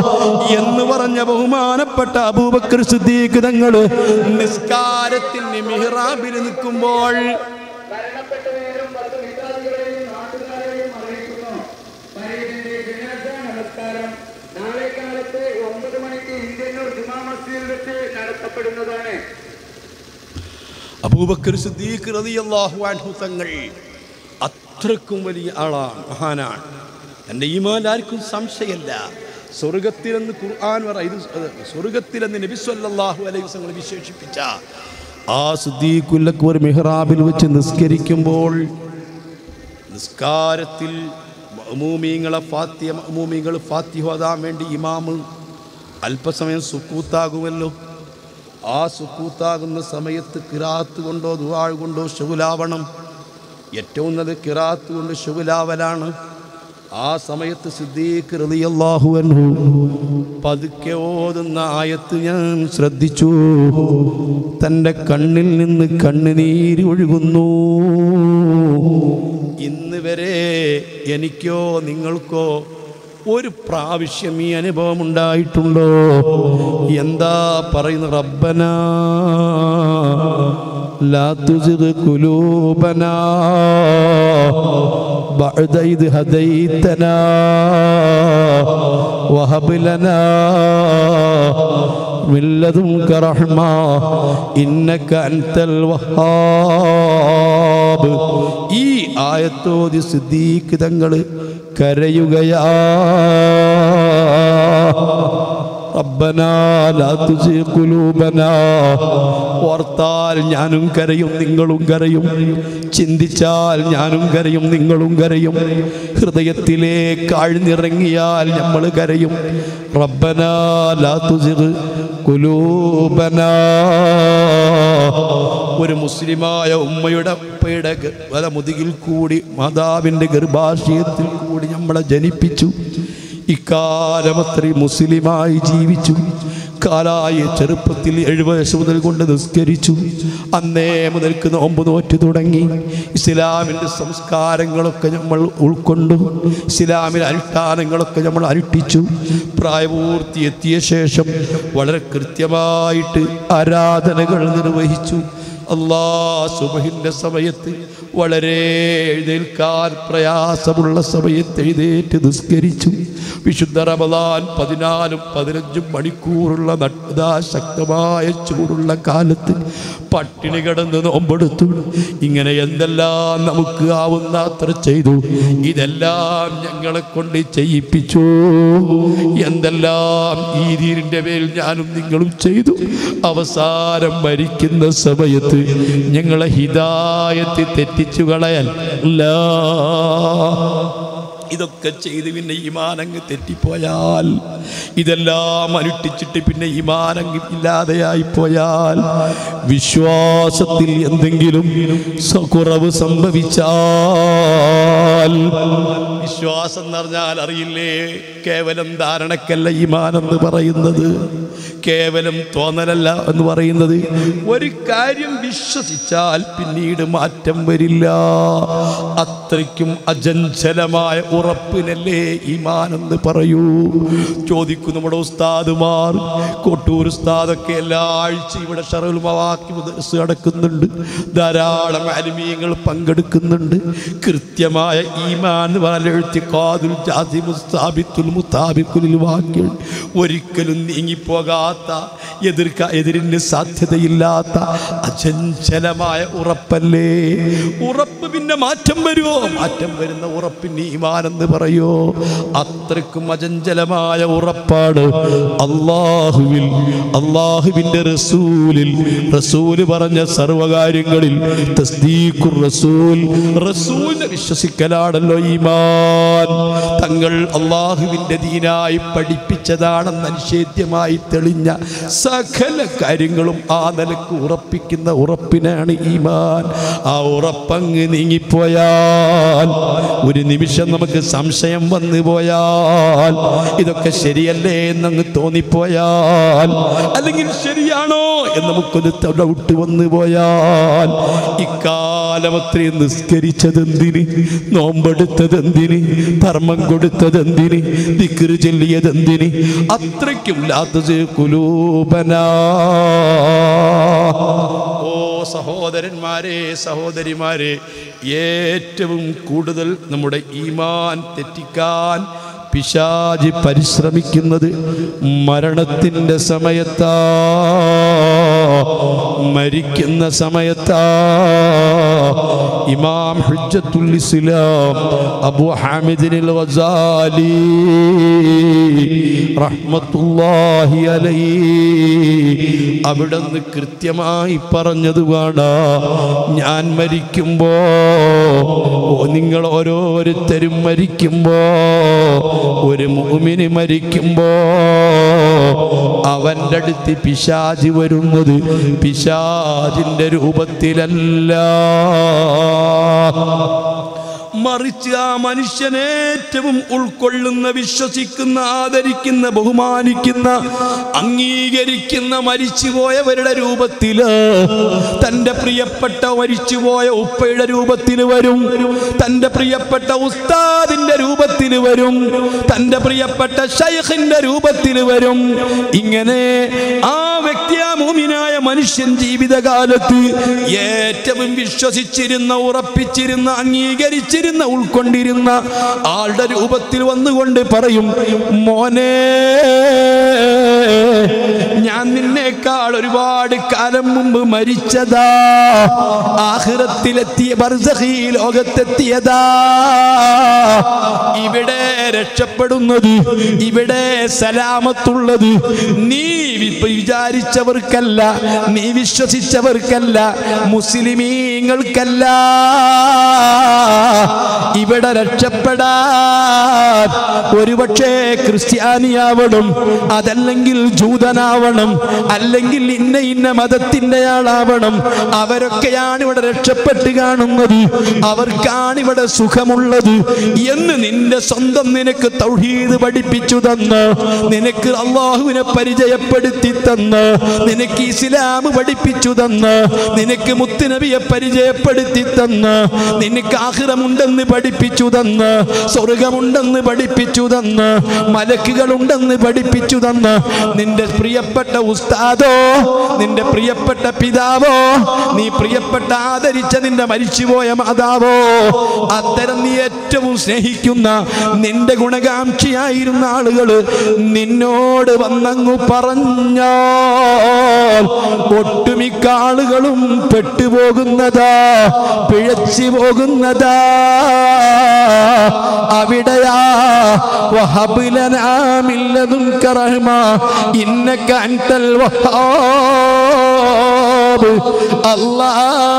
S1: എന്ന് പറഞ്ഞ ബഹുമാനപ്പെട്ട അബൂബക്കർ സിദ്ദീഖ് തങ്ങൾ നിസ്കാരത്തിന് മിഹ്റാബിൽ നിൽക്കുമ്പോൾ
S2: മരണപ്പെട്ടവരെയും പത്ത് മിത്രാദികളെയും നാട്ടുകാരെയും അറിയിക്കുന്നു മരീദിന്റെ ജനാസ നമസ്കാരം നാളെ കാലത്ത് ഒമ്പത് മണിക്ക് ഇന്ത്യന്നൂർ ജുമാ മസ്ജിദിൽ വെച്ച് നടത്തപ്പെടുന്നതാണ്
S1: അബൂബക്കർ സിദ്ദീഖ് റളിയല്ലാഹു അൻഹു തങ്ങൾ അത്രക്കും വലിയ ആളാണ് മഹാനാണ് എൻ്റെ ഈമാൻ ആർക്കും സംശയമല്ല സ്വർഗത്തിലെന്ന് ഖുർആൻ പറ ഇത് സ്വർഗത്തിലെന്ന് നബി സല്ലല്ലാഹു അലൈഹി വസല്ലം വിശേഷിപ്പിച്ച ആ സിദ്ദീഖുല്ലക്ബർ മിഹ്റാബിൽ വെച്ച് നിസ്കരിക്കുമ്പോൾ നിസ്കാരത്തിൽ മഅ്മൂമീങ്ങളെ ഫാത്തിയ മഅ്മൂമീങ്ങൾ ഫാത്തിഹ ഓതാൻ വേണ്ടി ഇമാമ് അല്പസമയം സുക്കൂത്താകുമല്ലോ ആ സുക്കൂത്താകുന്ന സമയത്ത് കിറാത്ത് കൊണ്ടോ ദുവാഴ് കൊണ്ടോ ശുകുലാവണം ഏറ്റവും നല്ല കിറാത്ത് കൊണ്ട് ശുകുലാവലാണ് ആ സമയത്ത് സിദ്ദീഖ് റളിയല്ലാഹു അൻഹു പതുക്കെ ഓതുന്ന ആയത്ത് ഞാൻ ശ്രദ്ധിച്ചു തൻ്റെ കണ്ണിൽ നിന്ന് കണ്ണുനീര് ഒഴുകുന്നു ഇന്ന് വരെ എനിക്കോ നിങ്ങൾക്കോ ഒരു പ്രാവശ്യം ഈ അനുഭവം ഉണ്ടായിട്ടുണ്ടോ എന്താ പറയുന്ന റബ്ബന ലാ തുസിഗ് കുലൂബനാ بعد إذ هديتنا وهب لنا من لدنك رحمة إنك أنت الوهاب ഈ ആയത്തോതി സിദ്ദീഖ് തങ്ങൾ കരയുകയാ റബ്ബനാ ലാ തുസിഗ് ഖുലൂബനാ ഓർത്താൽ ഞാനും കരയും നിങ്ങളും കരയും ചിന്തിച്ചാൽ ഞാനും കരയും നിങ്ങളും കരയും ഹൃദയത്തിലേക്ക് ആഴ്ന്നിറങ്ങിയാൽ നമ്മൾ കരയും റബ്ബനാ ലാ തുസിഗ് ഖുലൂബനാ ഒരു മുസ്ലിമായ ഉമ്മയുടെ ഉപ്പയുടെ ഗ- വല മുതുകിൽ കൂടി മാതാവിൻ്റെ ഗർഭാശയത്തിൽ കൂടി നമ്മളെ ജനിപ്പിച്ചു ഇക്കാലം അത്രയും മുസ്ലിമായി ജീവിച്ചു കാലായ ചെറുപ്പത്തിൽ എഴുപത് വയസ്സ് മുതൽ കൊണ്ട് നിസ്കരിച്ചു അന്നേ മുതൽക്ക് നോമ്പ് നോറ്റ് തുടങ്ങി ഇസ്ലാമിൻ്റെ സംസ്കാരങ്ങളൊക്കെ നമ്മൾ ഉൾക്കൊണ്ടു ഇസ്ലാമിലെ അനുഷ്ഠാനങ്ങളൊക്കെ നമ്മൾ അനുഷ്ഠിച്ചു പ്രായപൂർത്തി എത്തിയ ശേഷം വളരെ കൃത്യമായിട്ട് ആരാധനകൾ നിർവഹിച്ചു അള്ളാ സുബഹിൻ്റെ സമയത്ത് വളരെ എഴുന്നേൽക്കാൻ പ്രയാസമുള്ള സമയത്ത് എഴുന്നേറ്റ് നിസ്കരിച്ചു വിശുദ്ധ റമദാൻ പതിനാലും പതിനഞ്ചും മണിക്കൂറുള്ള നട്ടതാ ശക്തമായ ചൂടുള്ള കാലത്ത് പട്ടിണി കിടന്ന് നോമ്പെടുത്തു ഇങ്ങനെ എന്തെല്ലാം നമുക്ക് ആവുന്ന അത്ര ചെയ്തു ഇതെല്ലാം ഞങ്ങളെ കൊണ്ട് ചെയ്യിപ്പിച്ചു എന്തെല്ലാം ഈ ദീനിന്റെ മേൽ ഞാനും നിങ്ങളും ചെയ്തു അവസാനം മരിക്കുന്ന സമയത്ത് ഞങ്ങളെ ഹിതായത്തിൽ തെറ്റിച്ചു കളയാൻ ഇതൊക്കെ ചെയ്ത് പിന്നെ ഈമാനങ്ങ് തെറ്റിപ്പോയാൽ ഇതെല്ലാം അനുഷ്ഠിച്ചിട്ട് പിന്നെ ഈമാനങ്ങ് ഇല്ലാതെയായി പോയാൽ വിശ്വാസത്തിൽ എന്തെങ്കിലും സ- കുറവ് സംഭവിച്ചാൽ വിശ്വാസം എന്ന് പറഞ്ഞാൽ അറിയില്ലേ കേവലം ധാരണക്കല്ല ഈമാനെന്ന് പറയുന്നത് കേവലം തോന്നലല്ല എന്ന് പറയുന്നത് ഒരു കാര്യം വിശ്വസിച്ചാൽ പിന്നീട് മാറ്റം വരില്ല അത്രയ്ക്കും അജഞ്ചലമായ ഉറപ്പിനല്ലേ ഈമാനെന്ന് പറയൂ ചോദിക്കും നമ്മുടെ ഉസ്താദുമാർ കൊട്ടൂർ ഉസ്താദൊക്കെ എല്ലാ ആഴ്ച ഇവിടെ ഷറൽ മവാക്കി മുദർസ് നടക്കുന്നുണ്ട് ധാരാളം അലിമീങ്ങൾ പങ്കെടുക്കുന്നുണ്ട് കൃത്യമായ ഈമാൻ എന്ന് പറഞ്ഞാൽ എഴുത്തി കാതുൽ ജാതി മുസ്താബിത്തുൽ മുത്താബിക്കുലിൽ വാക്യം ഒരിക്കലും നീങ്ങിപ്പോകാത്ത എതിർക്ക എതിരിന് സാധ്യതയില്ലാത്ത അചഞ്ചലമായ ഉറപ്പല്ലേ ഉറപ്പ് പിന്നെ മാറ്റം വരുമോ മാറ്റം വരുന്ന ഉറപ്പിന് ഈമാനെന്ന് പറയോ അത്രക്കും അചഞ്ചലമായ ഉറപ്പാണ് അള്ളാഹുവിൽ അള്ളാഹുവിൻ്റെ റസൂലിൽ റസൂല് പറഞ്ഞ സർവകാര്യങ്ങളിൽ തസ്ദീഖുർ റസൂൽ റസൂലിനെ വിശ്വസിക്കലാണല്ലോ ഈമാൻ തങ്ങൾ അള്ളാഹുവിൻ്റെ ദീനായി പഠിപ്പിച്ചതാണെന്ന് അനിഷേധ്യമായി തെളിഞ്ഞ കഴിഞ്ഞ സകല കാര്യങ്ങളും ആ നിലക്ക് ഉറപ്പിക്കുന്ന ഉറപ്പിനാണ് ഈമാൻ ആ ഉറപ്പങ്ങ് നീങ്ങിപ്പോയാൽ ഒരു നിമിഷം നമുക്ക് സംശയം വന്നു പോയാൽ ഇതൊക്കെ ശരിയല്ലേ എന്നങ്ങ് തോന്നിപ്പോയാൽ അല്ലെങ്കിൽ ശരിയാണോ എന്ന് നമുക്കൊരു ഡൗട്ട് വന്നു പോയാൽ ഇക്കാലം അത്രയും നിസ്കരിച്ചതെന്തിന് നോമ്പെടുത്തതെന്തിന് ധർമ്മം കൊടുത്തതെന്തിന് ദിക്കറ് ചൊല്ലിയതെന്തിന് അത്രയ്ക്കും ലാത്തത് കുലൂപനാ ഓ സഹോദരന്മാരെ സഹോദരിമാരെ ഏറ്റവും കൂടുതൽ നമ്മുടെ ഈമാൻ തെറ്റിക്കാൻ പിശാജി പരിശ്രമിക്കുന്നത് മരണത്തിൻ്റെ സമയത്താ മരിക്കുന്ന സമയത്താ ഇമാം ഹുജ്ജത്തുൽ ഇസ്ലാം അബു ഹാമിദിനിൽ ഗസാലി റഹ്മത്തുള്ളാഹി അലൈഹി അവിടുന്ന് കൃത്യമായി പറഞ്ഞത് വേണ്ട ഞാൻ മരിക്കുമ്പോ ഓ നിങ്ങൾ ഓരോരുത്തരും മരിക്കുമ്പോ ഒരു മുഅ്മിന് മരിക്കുമ്പോ അവൻ്റെ അടുത്ത് പിശാജ് വരുന്നത് പിശാജിൻ്റെ രൂപത്തിലല്ല മറിച്ച് ആ മനുഷ്യൻ ഏറ്റവും ഉൾക്കൊള്ളുന്ന വിശ്വസിക്കുന്ന ആദരിക്കുന്ന ബഹുമാനിക്കുന്ന അംഗീകരിക്കുന്ന മരിച്ചുപോയവരുടെ രൂപത്തില് തൻ്റെ പ്രിയപ്പെട്ട മരിച്ചുപോയ ഉപ്പയുടെ രൂപത്തിൽ വരും തൻ്റെ പ്രിയപ്പെട്ട ഉസ്താദിന്റെ രൂപത്തിൽ വരും തൻ്റെ പ്രിയപ്പെട്ട ഷൈഖിന്റെ രൂപത്തിൽ വരും ഇങ്ങനെ ആ വ്യക്തി ആ മൂമിനായ മനുഷ്യൻ ജീവിതകാലത്ത് ഏറ്റവും വിശ്വസിച്ചിരുന്ന ഉറപ്പിച്ചിരുന്ന അംഗീകരിച്ചിരുന്ന ഉൾക്കൊണ്ടിരുന്ന ആളുടെ രൂപത്തിൽ വന്നുകൊണ്ട് പറയും മോനെ ഞാൻ നിന്നേക്കാൾ ഒരുപാട് കാലം മുമ്പ് മരിച്ചതാ ആഹ്റത്തിലെത്തിയ ബർസഹി ലോകത്തെത്തിയതാ ഇവിടെ രക്ഷപ്പെടുന്നത് ഇവിടെ സലാമത്തുള്ളത് നീ വി- വിചാരിച്ചവർക്കല്ല നീ വിശ്വസിച്ചവർക്കല്ല മുസ്ലിമീങ്ങൾക്കല്ല ഇവിടെ രക്ഷപ്പെടാൻ ഒരുപക്ഷേ ക്രിസ്ത്യാനിയാവണം അതല്ലെങ്കിൽ ജൂതനാവണം അല്ലെങ്കിൽ ഇന്ന ഇന്ന മതത്തിന്റെ ആളാവണം അവരൊക്കെയാണ് ഇവിടെ രക്ഷപ്പെട്ട് കാണുന്നത് അവർക്കാണ് ഇവിടെ സുഖമുള്ളത് എന്ന് നിന്റെ സ്വന്തം നിനക്ക് തൗഹീദ് പഠിപ്പിച്ചു തന്ന് നിനക്ക് അള്ളാഹുവിനെ പരിചയപ്പെടുത്തി തന്ന് നിനക്ക് ഇസ്ലാം പഠിപ്പിച്ചു തന്ന് നിനക്ക് മുത്തുനബിയെ പരിചയപ്പെടുത്തി തന്ന് നിനക്ക് ആഹിറമുണ്ടെന്ന് പഠിപ്പിച്ചു തന്ന് സ്വർഗമുണ്ടെന്ന് പഠിപ്പിച്ചു തന്ന് മലക്കുകളുണ്ടെന്ന് പഠിപ്പിച്ചു തന്ന് നിന്റെ പ്രിയപ്പെട്ട ഉസ്താദോ നിന്റെ പ്രിയപ്പെട്ട പിതാവോ നീ പ്രിയപ്പെട്ട ആദരിച്ച നിന്റെ മരിച്ചുപോയ മാതാവോ അത്തരം നീ ഏറ്റവും സ്നേഹിക്കുന്ന നിന്റെ ഗുണകാംക്ഷിയായിരുന്ന ആളുകൾ നിന്നോട് വന്നങ്ങു പറഞ്ഞാൽ ഒട്ടുമിക്ക ആളുകളും പെട്ടുപോകുന്നതാ പിഴച്ചു പോകുന്നതാ അവിടെയാ വഹബിലനാമില്ലതും കറഹ്മ ഇന്നക അൻതൽ വഹാബ് അല്ലാ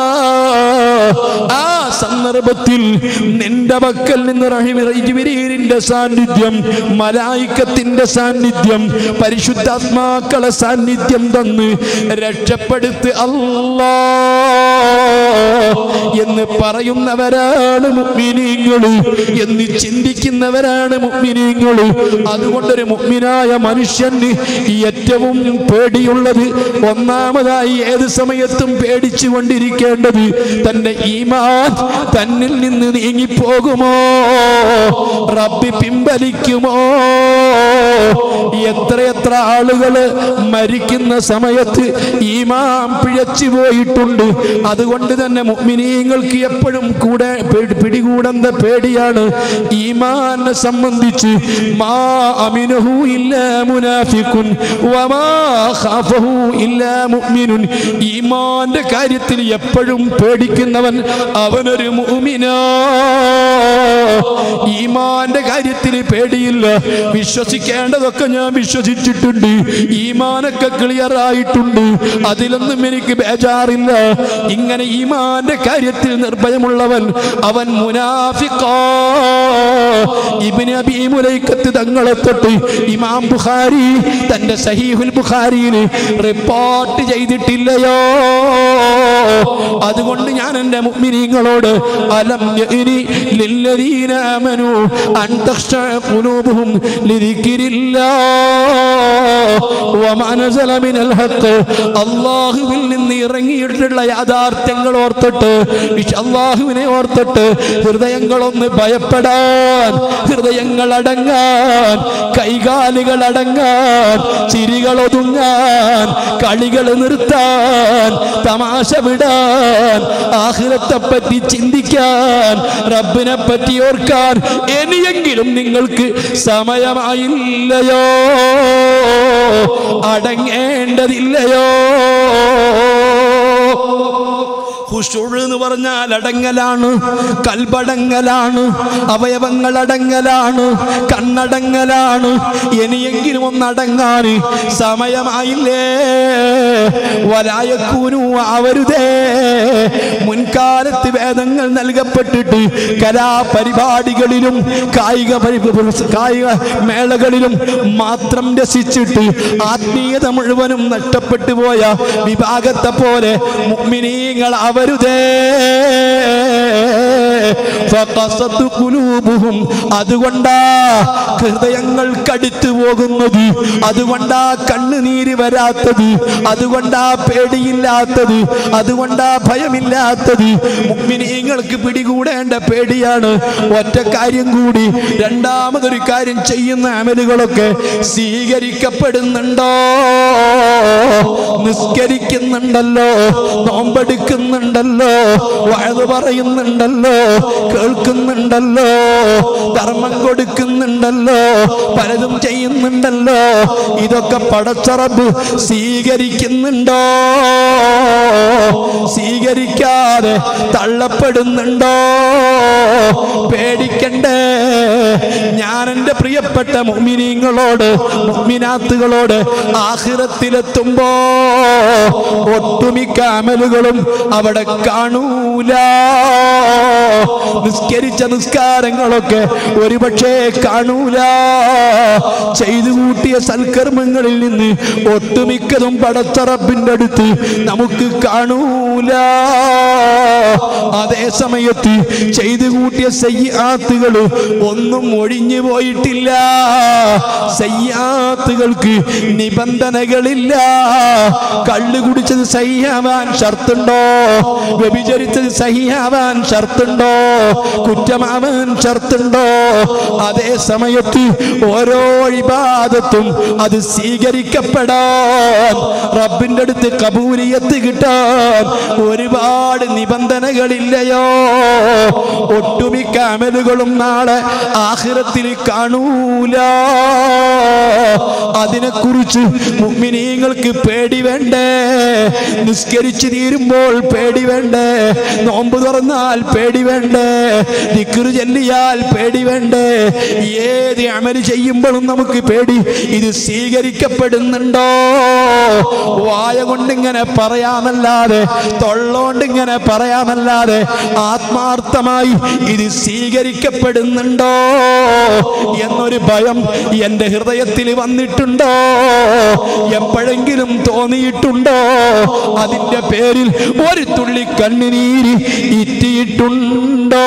S1: ആ സന്ദർഭത്തിൽ നിന്റെ പക്കൽ നിന്ന് റഹിമിന്റെ സാന്നിധ്യം മലായിക്കത്തിന്റെ സാന്നിധ്യം പരിശുദ്ധാത്മാക്കളെ സാന്നിധ്യം തന്ന് രക്ഷപ്പെടുത്ത് അല്ലാ എന്ന് പറയുന്നവരാണ് മുഗ്മിനീങ്ങൾ എന്ന് ചിന്തിക്കുന്നവരാണ് മുഗ്മിനീങ്ങൾ അതുകൊണ്ടൊരു മുഗ്മിനായ മനുഷ്യന് ഏറ്റവും പേടിയുള്ളത് ഒന്നാമതായി ഏത് സമയത്തും പേടിച്ചു കൊണ്ടിരിക്കേണ്ടത് തന്റെ ഈമാൻ തന്നിൽ നിന്ന് നീങ്ങിപ്പോകുമോ റബ്ബി പിൻവലിക്കുമോ എത്രയെത്ര ആളുകള് മരിക്കുന്ന സമയത്ത് ഈമാൻ പിഴച്ചു പോയിട്ടുണ്ട് അതുകൊണ്ട് തന്നെ മുഅ്മിനീങ്ങൾക്ക് എപ്പോഴും കൂടെ പേ- പിടികൂടുന്ന പേടിയാണ് ഈമാനെ സംബന്ധിച്ച് മാ അമിനഹു ഇല്ല മുനാഫിക്കുൻ വമാ ഖാഫഹു ഇല്ല മുഅ്മിനുൻ ഈമാന്റെ കാര്യത്തിൽ എപ്പോഴും പേടിക്കുന്നവൻ അവനൊരു മുഅ്മിനാ ഈമാന്റെ കാര്യത്തിൽ പേടിയില്ല വിശ്വസിക്കേണ്ടതൊക്കെ ഞാൻ വിശ്വസിച്ചിട്ടുണ്ട് ഈമാനൊക്കെ ക്ലിയർ ആയിട്ടുണ്ട് അതിലൊന്നും എനിക്ക് ബേജാറില്ല ഇങ്ങനെ ഈമാന്റെ കാര്യത്തിൽ നിർഭയമുള്ളവൻ അവൻ മുനാഫിക്കോ ഇബിന് അബി മുലൈക്കത്ത് തങ്ങളെ തൊട്ട് ഇമാം ബുഖാരി തന്റെ സഹീഹുൽ ബുഖാരിയിൽ റിപ്പോർട്ട് ചെയ്തിട്ടില്ലയോ അതുകൊണ്ട് ഞാൻ എൻ്റെ മുഅ്മിനീങ്ങളോട് അലം യഅനി ലില്ലദീന ആമനു അൻ തഖ്ശഅ ഖുലൂബുഹും ലിദിക്രില്ലാഹ് വമാ നസല മിനൽ ഹഖ് അല്ലാഹുവിൽ നിന്ന് ഇറങ്ങിയിട്ടുള്ള യാഥാർത്ഥ്യങ്ങൾ ഓർത്തിട്ട് ഇഷ് അല്ലാഹുവിനെ ഓർത്തിട്ട് ഹൃദയങ്ങളൊന്ന് ഭയപ്പെടാൻ ഹൃദയങ്ങൾ അടങ്ങാൻ കൈകാലുകൾ അടങ്ങാൻ ചിരികൾ ഒതുങ്ങാൻ കളികൾ നിർത്താൻ തമാശ വിടാൻ ആഹ്റത്തെ പറ്റി ചിന്തിക്കാൻ റബ്ബിനെ പറ്റി ഓർക്കാൻ ഇനിയെങ്കിലും നിങ്ങൾക്ക് സമയമായില്ലയോ അടങ്ങേണ്ടതില്ലയോ ഖുശൂഅ് എന്ന് പറഞ്ഞാൽ അടങ്ങലാണ് കൽബടങ്ങലാണ് അവയവങ്ങൾ അടങ്ങലാണ് കണ്ണടങ്ങലാണ് ഇനിയെങ്കിലും ഒന്നടങ്ങാൻ സമയമായില്ലേ വലായക്കൂനു ആവരുതേ മുൻകാലത്ത് വേദങ്ങൾ നൽകപ്പെട്ടിട്ട് കലാപരിപാടികളിലും കായിക പരി- കായിക മേളകളിലും മാത്രം രസിച്ചിട്ട് ആത്മീയത മുഴുവനും നഷ്ടപ്പെട്ടു പോയ വിഭാഗത്തെ പോലെ മുഅ്മിനീങ്ങൾ അവരുതേ ഫഖസത്ത് ഖുലൂബുഹും അതുകൊണ്ടാ ഹൃദയങ്ങൾ കടുത്തു പോകുന്നത് അതുകൊണ്ടാ കണ്ണുനീര് വരാത്തത് അതുകൊണ്ടാ പേടിയില്ലാത്തത് അതുകൊണ്ടാ ഭയമില്ലാത്തത് മുഗ്മിനീങ്ങൾക്ക് പിടികൂടേണ്ട പേടിയാണ് ഒറ്റ കാര്യം കൂടി രണ്ടാമതൊരു കാര്യം ചെയ്യുന്ന അമലുകളൊക്കെ സ്വീകരിക്കപ്പെടുന്നുണ്ടോ നിസ്കരിക്കുന്നുണ്ടല്ലോ നോമ്പെടുക്കുന്നുണ്ടല്ലോ വയത് പറയുന്നുണ്ടല്ലോ കേൾക്കുന്നുണ്ടല്ലോ ധർമ്മം കൊടുക്കുന്നുണ്ടല്ലോ പലതും ചെയ്യുന്നുണ്ടല്ലോ ഇതൊക്കെ പടച്ചറബ് സ്വീകരിക്കുന്നുണ്ടോ സ്വീകരിക്കാതെ തള്ളപ്പെടുന്നുണ്ടോ പേടിക്കണ്ടേ ഞാൻ എൻ്റെ പ്രിയപ്പെട്ട മുഅ്മിനീങ്ങളോട് മുഅ്മിനാത്തുകളോട് ആഖിറത്തിലെത്തുമ്പോ ഒട്ടുമിക്ക അമലുകളും അവിടെ കാണൂല നിസ്കരിച്ച നിസ്കാരങ്ങളൊക്കെ ഒരുപക്ഷെ കാണൂല ചെയ്തു കൂട്ടിയ സൽക്കർമ്മങ്ങളിൽ നിന്ന് ഒട്ടുമിക്കതും പടച്ചറപ്പിന്റെ അടുത്ത് നമുക്ക് കാണൂല അതേ സമയത്ത് ചെയ്തു കൂട്ടിയ സയ്യാത്തുകൾ ഒന്നും ഒഴിഞ്ഞു പോയിട്ടില്ല സയ്യാത്തുകൾക്ക് നിബന്ധനകളില്ല കള്ളു കുടിച്ചത് സഹിയാവാൻ ഷർത്തുണ്ടോ വ്യഭിചരിച്ചത് സഹിയാവാൻ ഷർത്തുണ്ടോ കുറ്റമാവാൻ ഷർത്തുണ്ടോ അതേ സമയത്ത് ഓരോ ഇബാദത്തും അത് സ്വീകരിക്കപ്പെടാൻ റബ്ബിന്റെ അടുത്ത് കബൂലിയത്ത് കിട്ടാൻ ഒരുപാട് നിബന്ധനകളില്ലയോ ഒട്ടുമിക്ക അമലുകളും നാളെ ആഖിറത്തിൽ കാണൂല അതിനെക്കുറിച്ച് മുഗ്മിനീങ്ങൾക്ക് പേടി വേണ്ടേ നിസ്കരിച്ചു തീരുമ്പോൾ പേടി വേണ്ടേ നോമ്പ് തുറന്നാൽ പേടി വേണ്ടേ ദിക്റ് ചൊല്ലിയാൽ പേടി വേണ്ടേ ഏത് അമല് ചെയ്യുമ്പോഴും നമുക്ക് പേടി ഇത് സ്വീകരിക്കപ്പെടുന്നുണ്ടോ വായ കൊണ്ടിങ്ങനെ പറയാന്നല്ലാതെ തൊള്ളോണ്ടിങ്ങനെ പറയാന്നല്ലാതെ ആത്മാർത്ഥമായി ഇത് സ്വീകരിക്കപ്പെടുന്നുണ്ടോ എന്നൊരു ഭയം എൻ്റെ ഹൃദയത്തിൽ വന്നിട്ടുണ്ടോ എപ്പോഴെങ്കിലും തോന്നിയിട്ടുണ്ടോ അതിൻ്റെ പേരിൽ ഒരു തുള്ളി കണ്ണുനീര് ഇറ്റിയിട്ടുണ്ടോ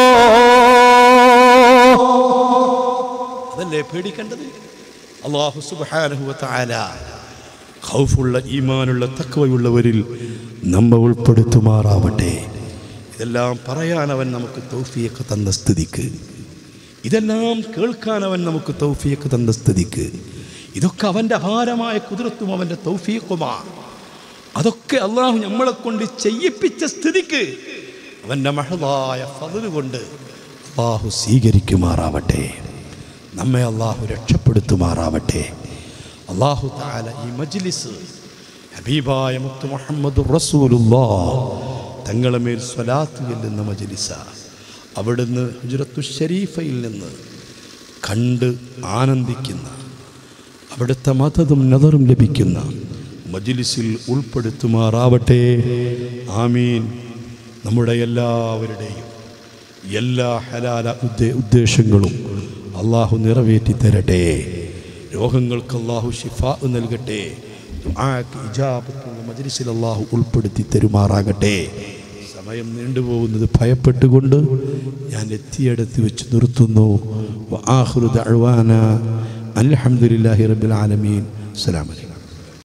S1: അതല്ലേ പേടിക്കേണ്ടത് അള്ളാഹു സുബ്ഹാനഹു വ തആല ഖൗഫുള്ള ഈമാനുള്ള തക്വയുള്ളവരിൽ നമ്മെ ഉൾപ്പെടുത്തുമാറാവട്ടെ ഇതെല്ലാം പറയാൻ അവൻ നമുക്ക് തൗഫീഖ് തന്ന സ്ഥിതിക്ക് ഇതെല്ലാം കേൾക്കാൻ അവൻ നമുക്ക് തൗഫീഖ് തന്ന സ്ഥിതിക്ക് ഇതൊക്കെ അവൻ്റെ അപാരമായ കുതിരത്തും അവൻ്റെ തൗഫീഖുമാണ് അതൊക്കെ അള്ളാഹു നമ്മളെ കൊണ്ട് ചെയ്യിപ്പിച്ച സ്ഥിതിക്ക് അവൻ്റെ മഹതായ ഫതില് കൊണ്ട് അള്ളാഹു സ്വീകരിക്കുമാറാവട്ടെ നമ്മെ അള്ളാഹു രക്ഷപ്പെടുത്തുമാറാവട്ടെ അള്ളാഹു താല ഈ മജ്ലിസ് ഹബീബായ മുത്തു മുഹമ്മദ് റസൂലുല്ലാ തങ്ങളെ മേൽ സ്വലാത്ത് ചെല്ലുന്ന മജ്ലിസ അവിടുന്ന് ഹുജറത്തു ഷരീഫയിൽ നിന്ന് കണ്ട് ആനന്ദിക്കുന്ന അവിടുത്തെ മതതും നദറും ലഭിക്കുന്ന മജിലിസിൽ ഉൾപ്പെടുത്തുമാറാവട്ടെ ആമീൻ നമ്മുടെ എല്ലാവരുടെയും എല്ലാ ഹലാല ഉദ്ദേ ഉദ്ദേശങ്ങളും അള്ളാഹു നിറവേറ്റി തരട്ടെ രോഗങ്ങൾക്ക് അള്ളാഹു ഷിഫ നൽകട്ടെ ദുആക്ക് ഇജാബത്തുള്ള മജ്ലിസിൽ അള്ളാഹു ഉൾപ്പെടുത്തി തരുമാറാകട്ടെ സമയം നീണ്ടുപോകുന്നത് ഭയപ്പെട്ടുകൊണ്ട് ഞാൻ എത്തിയടത്ത് വെച്ച് നിർത്തുന്നു വആഖിറു ദഅ്വാന അൽഹംദുലില്ലാഹി റബ്ബിൽ ആലമീൻ അസ്സലാമു അലൈക്കും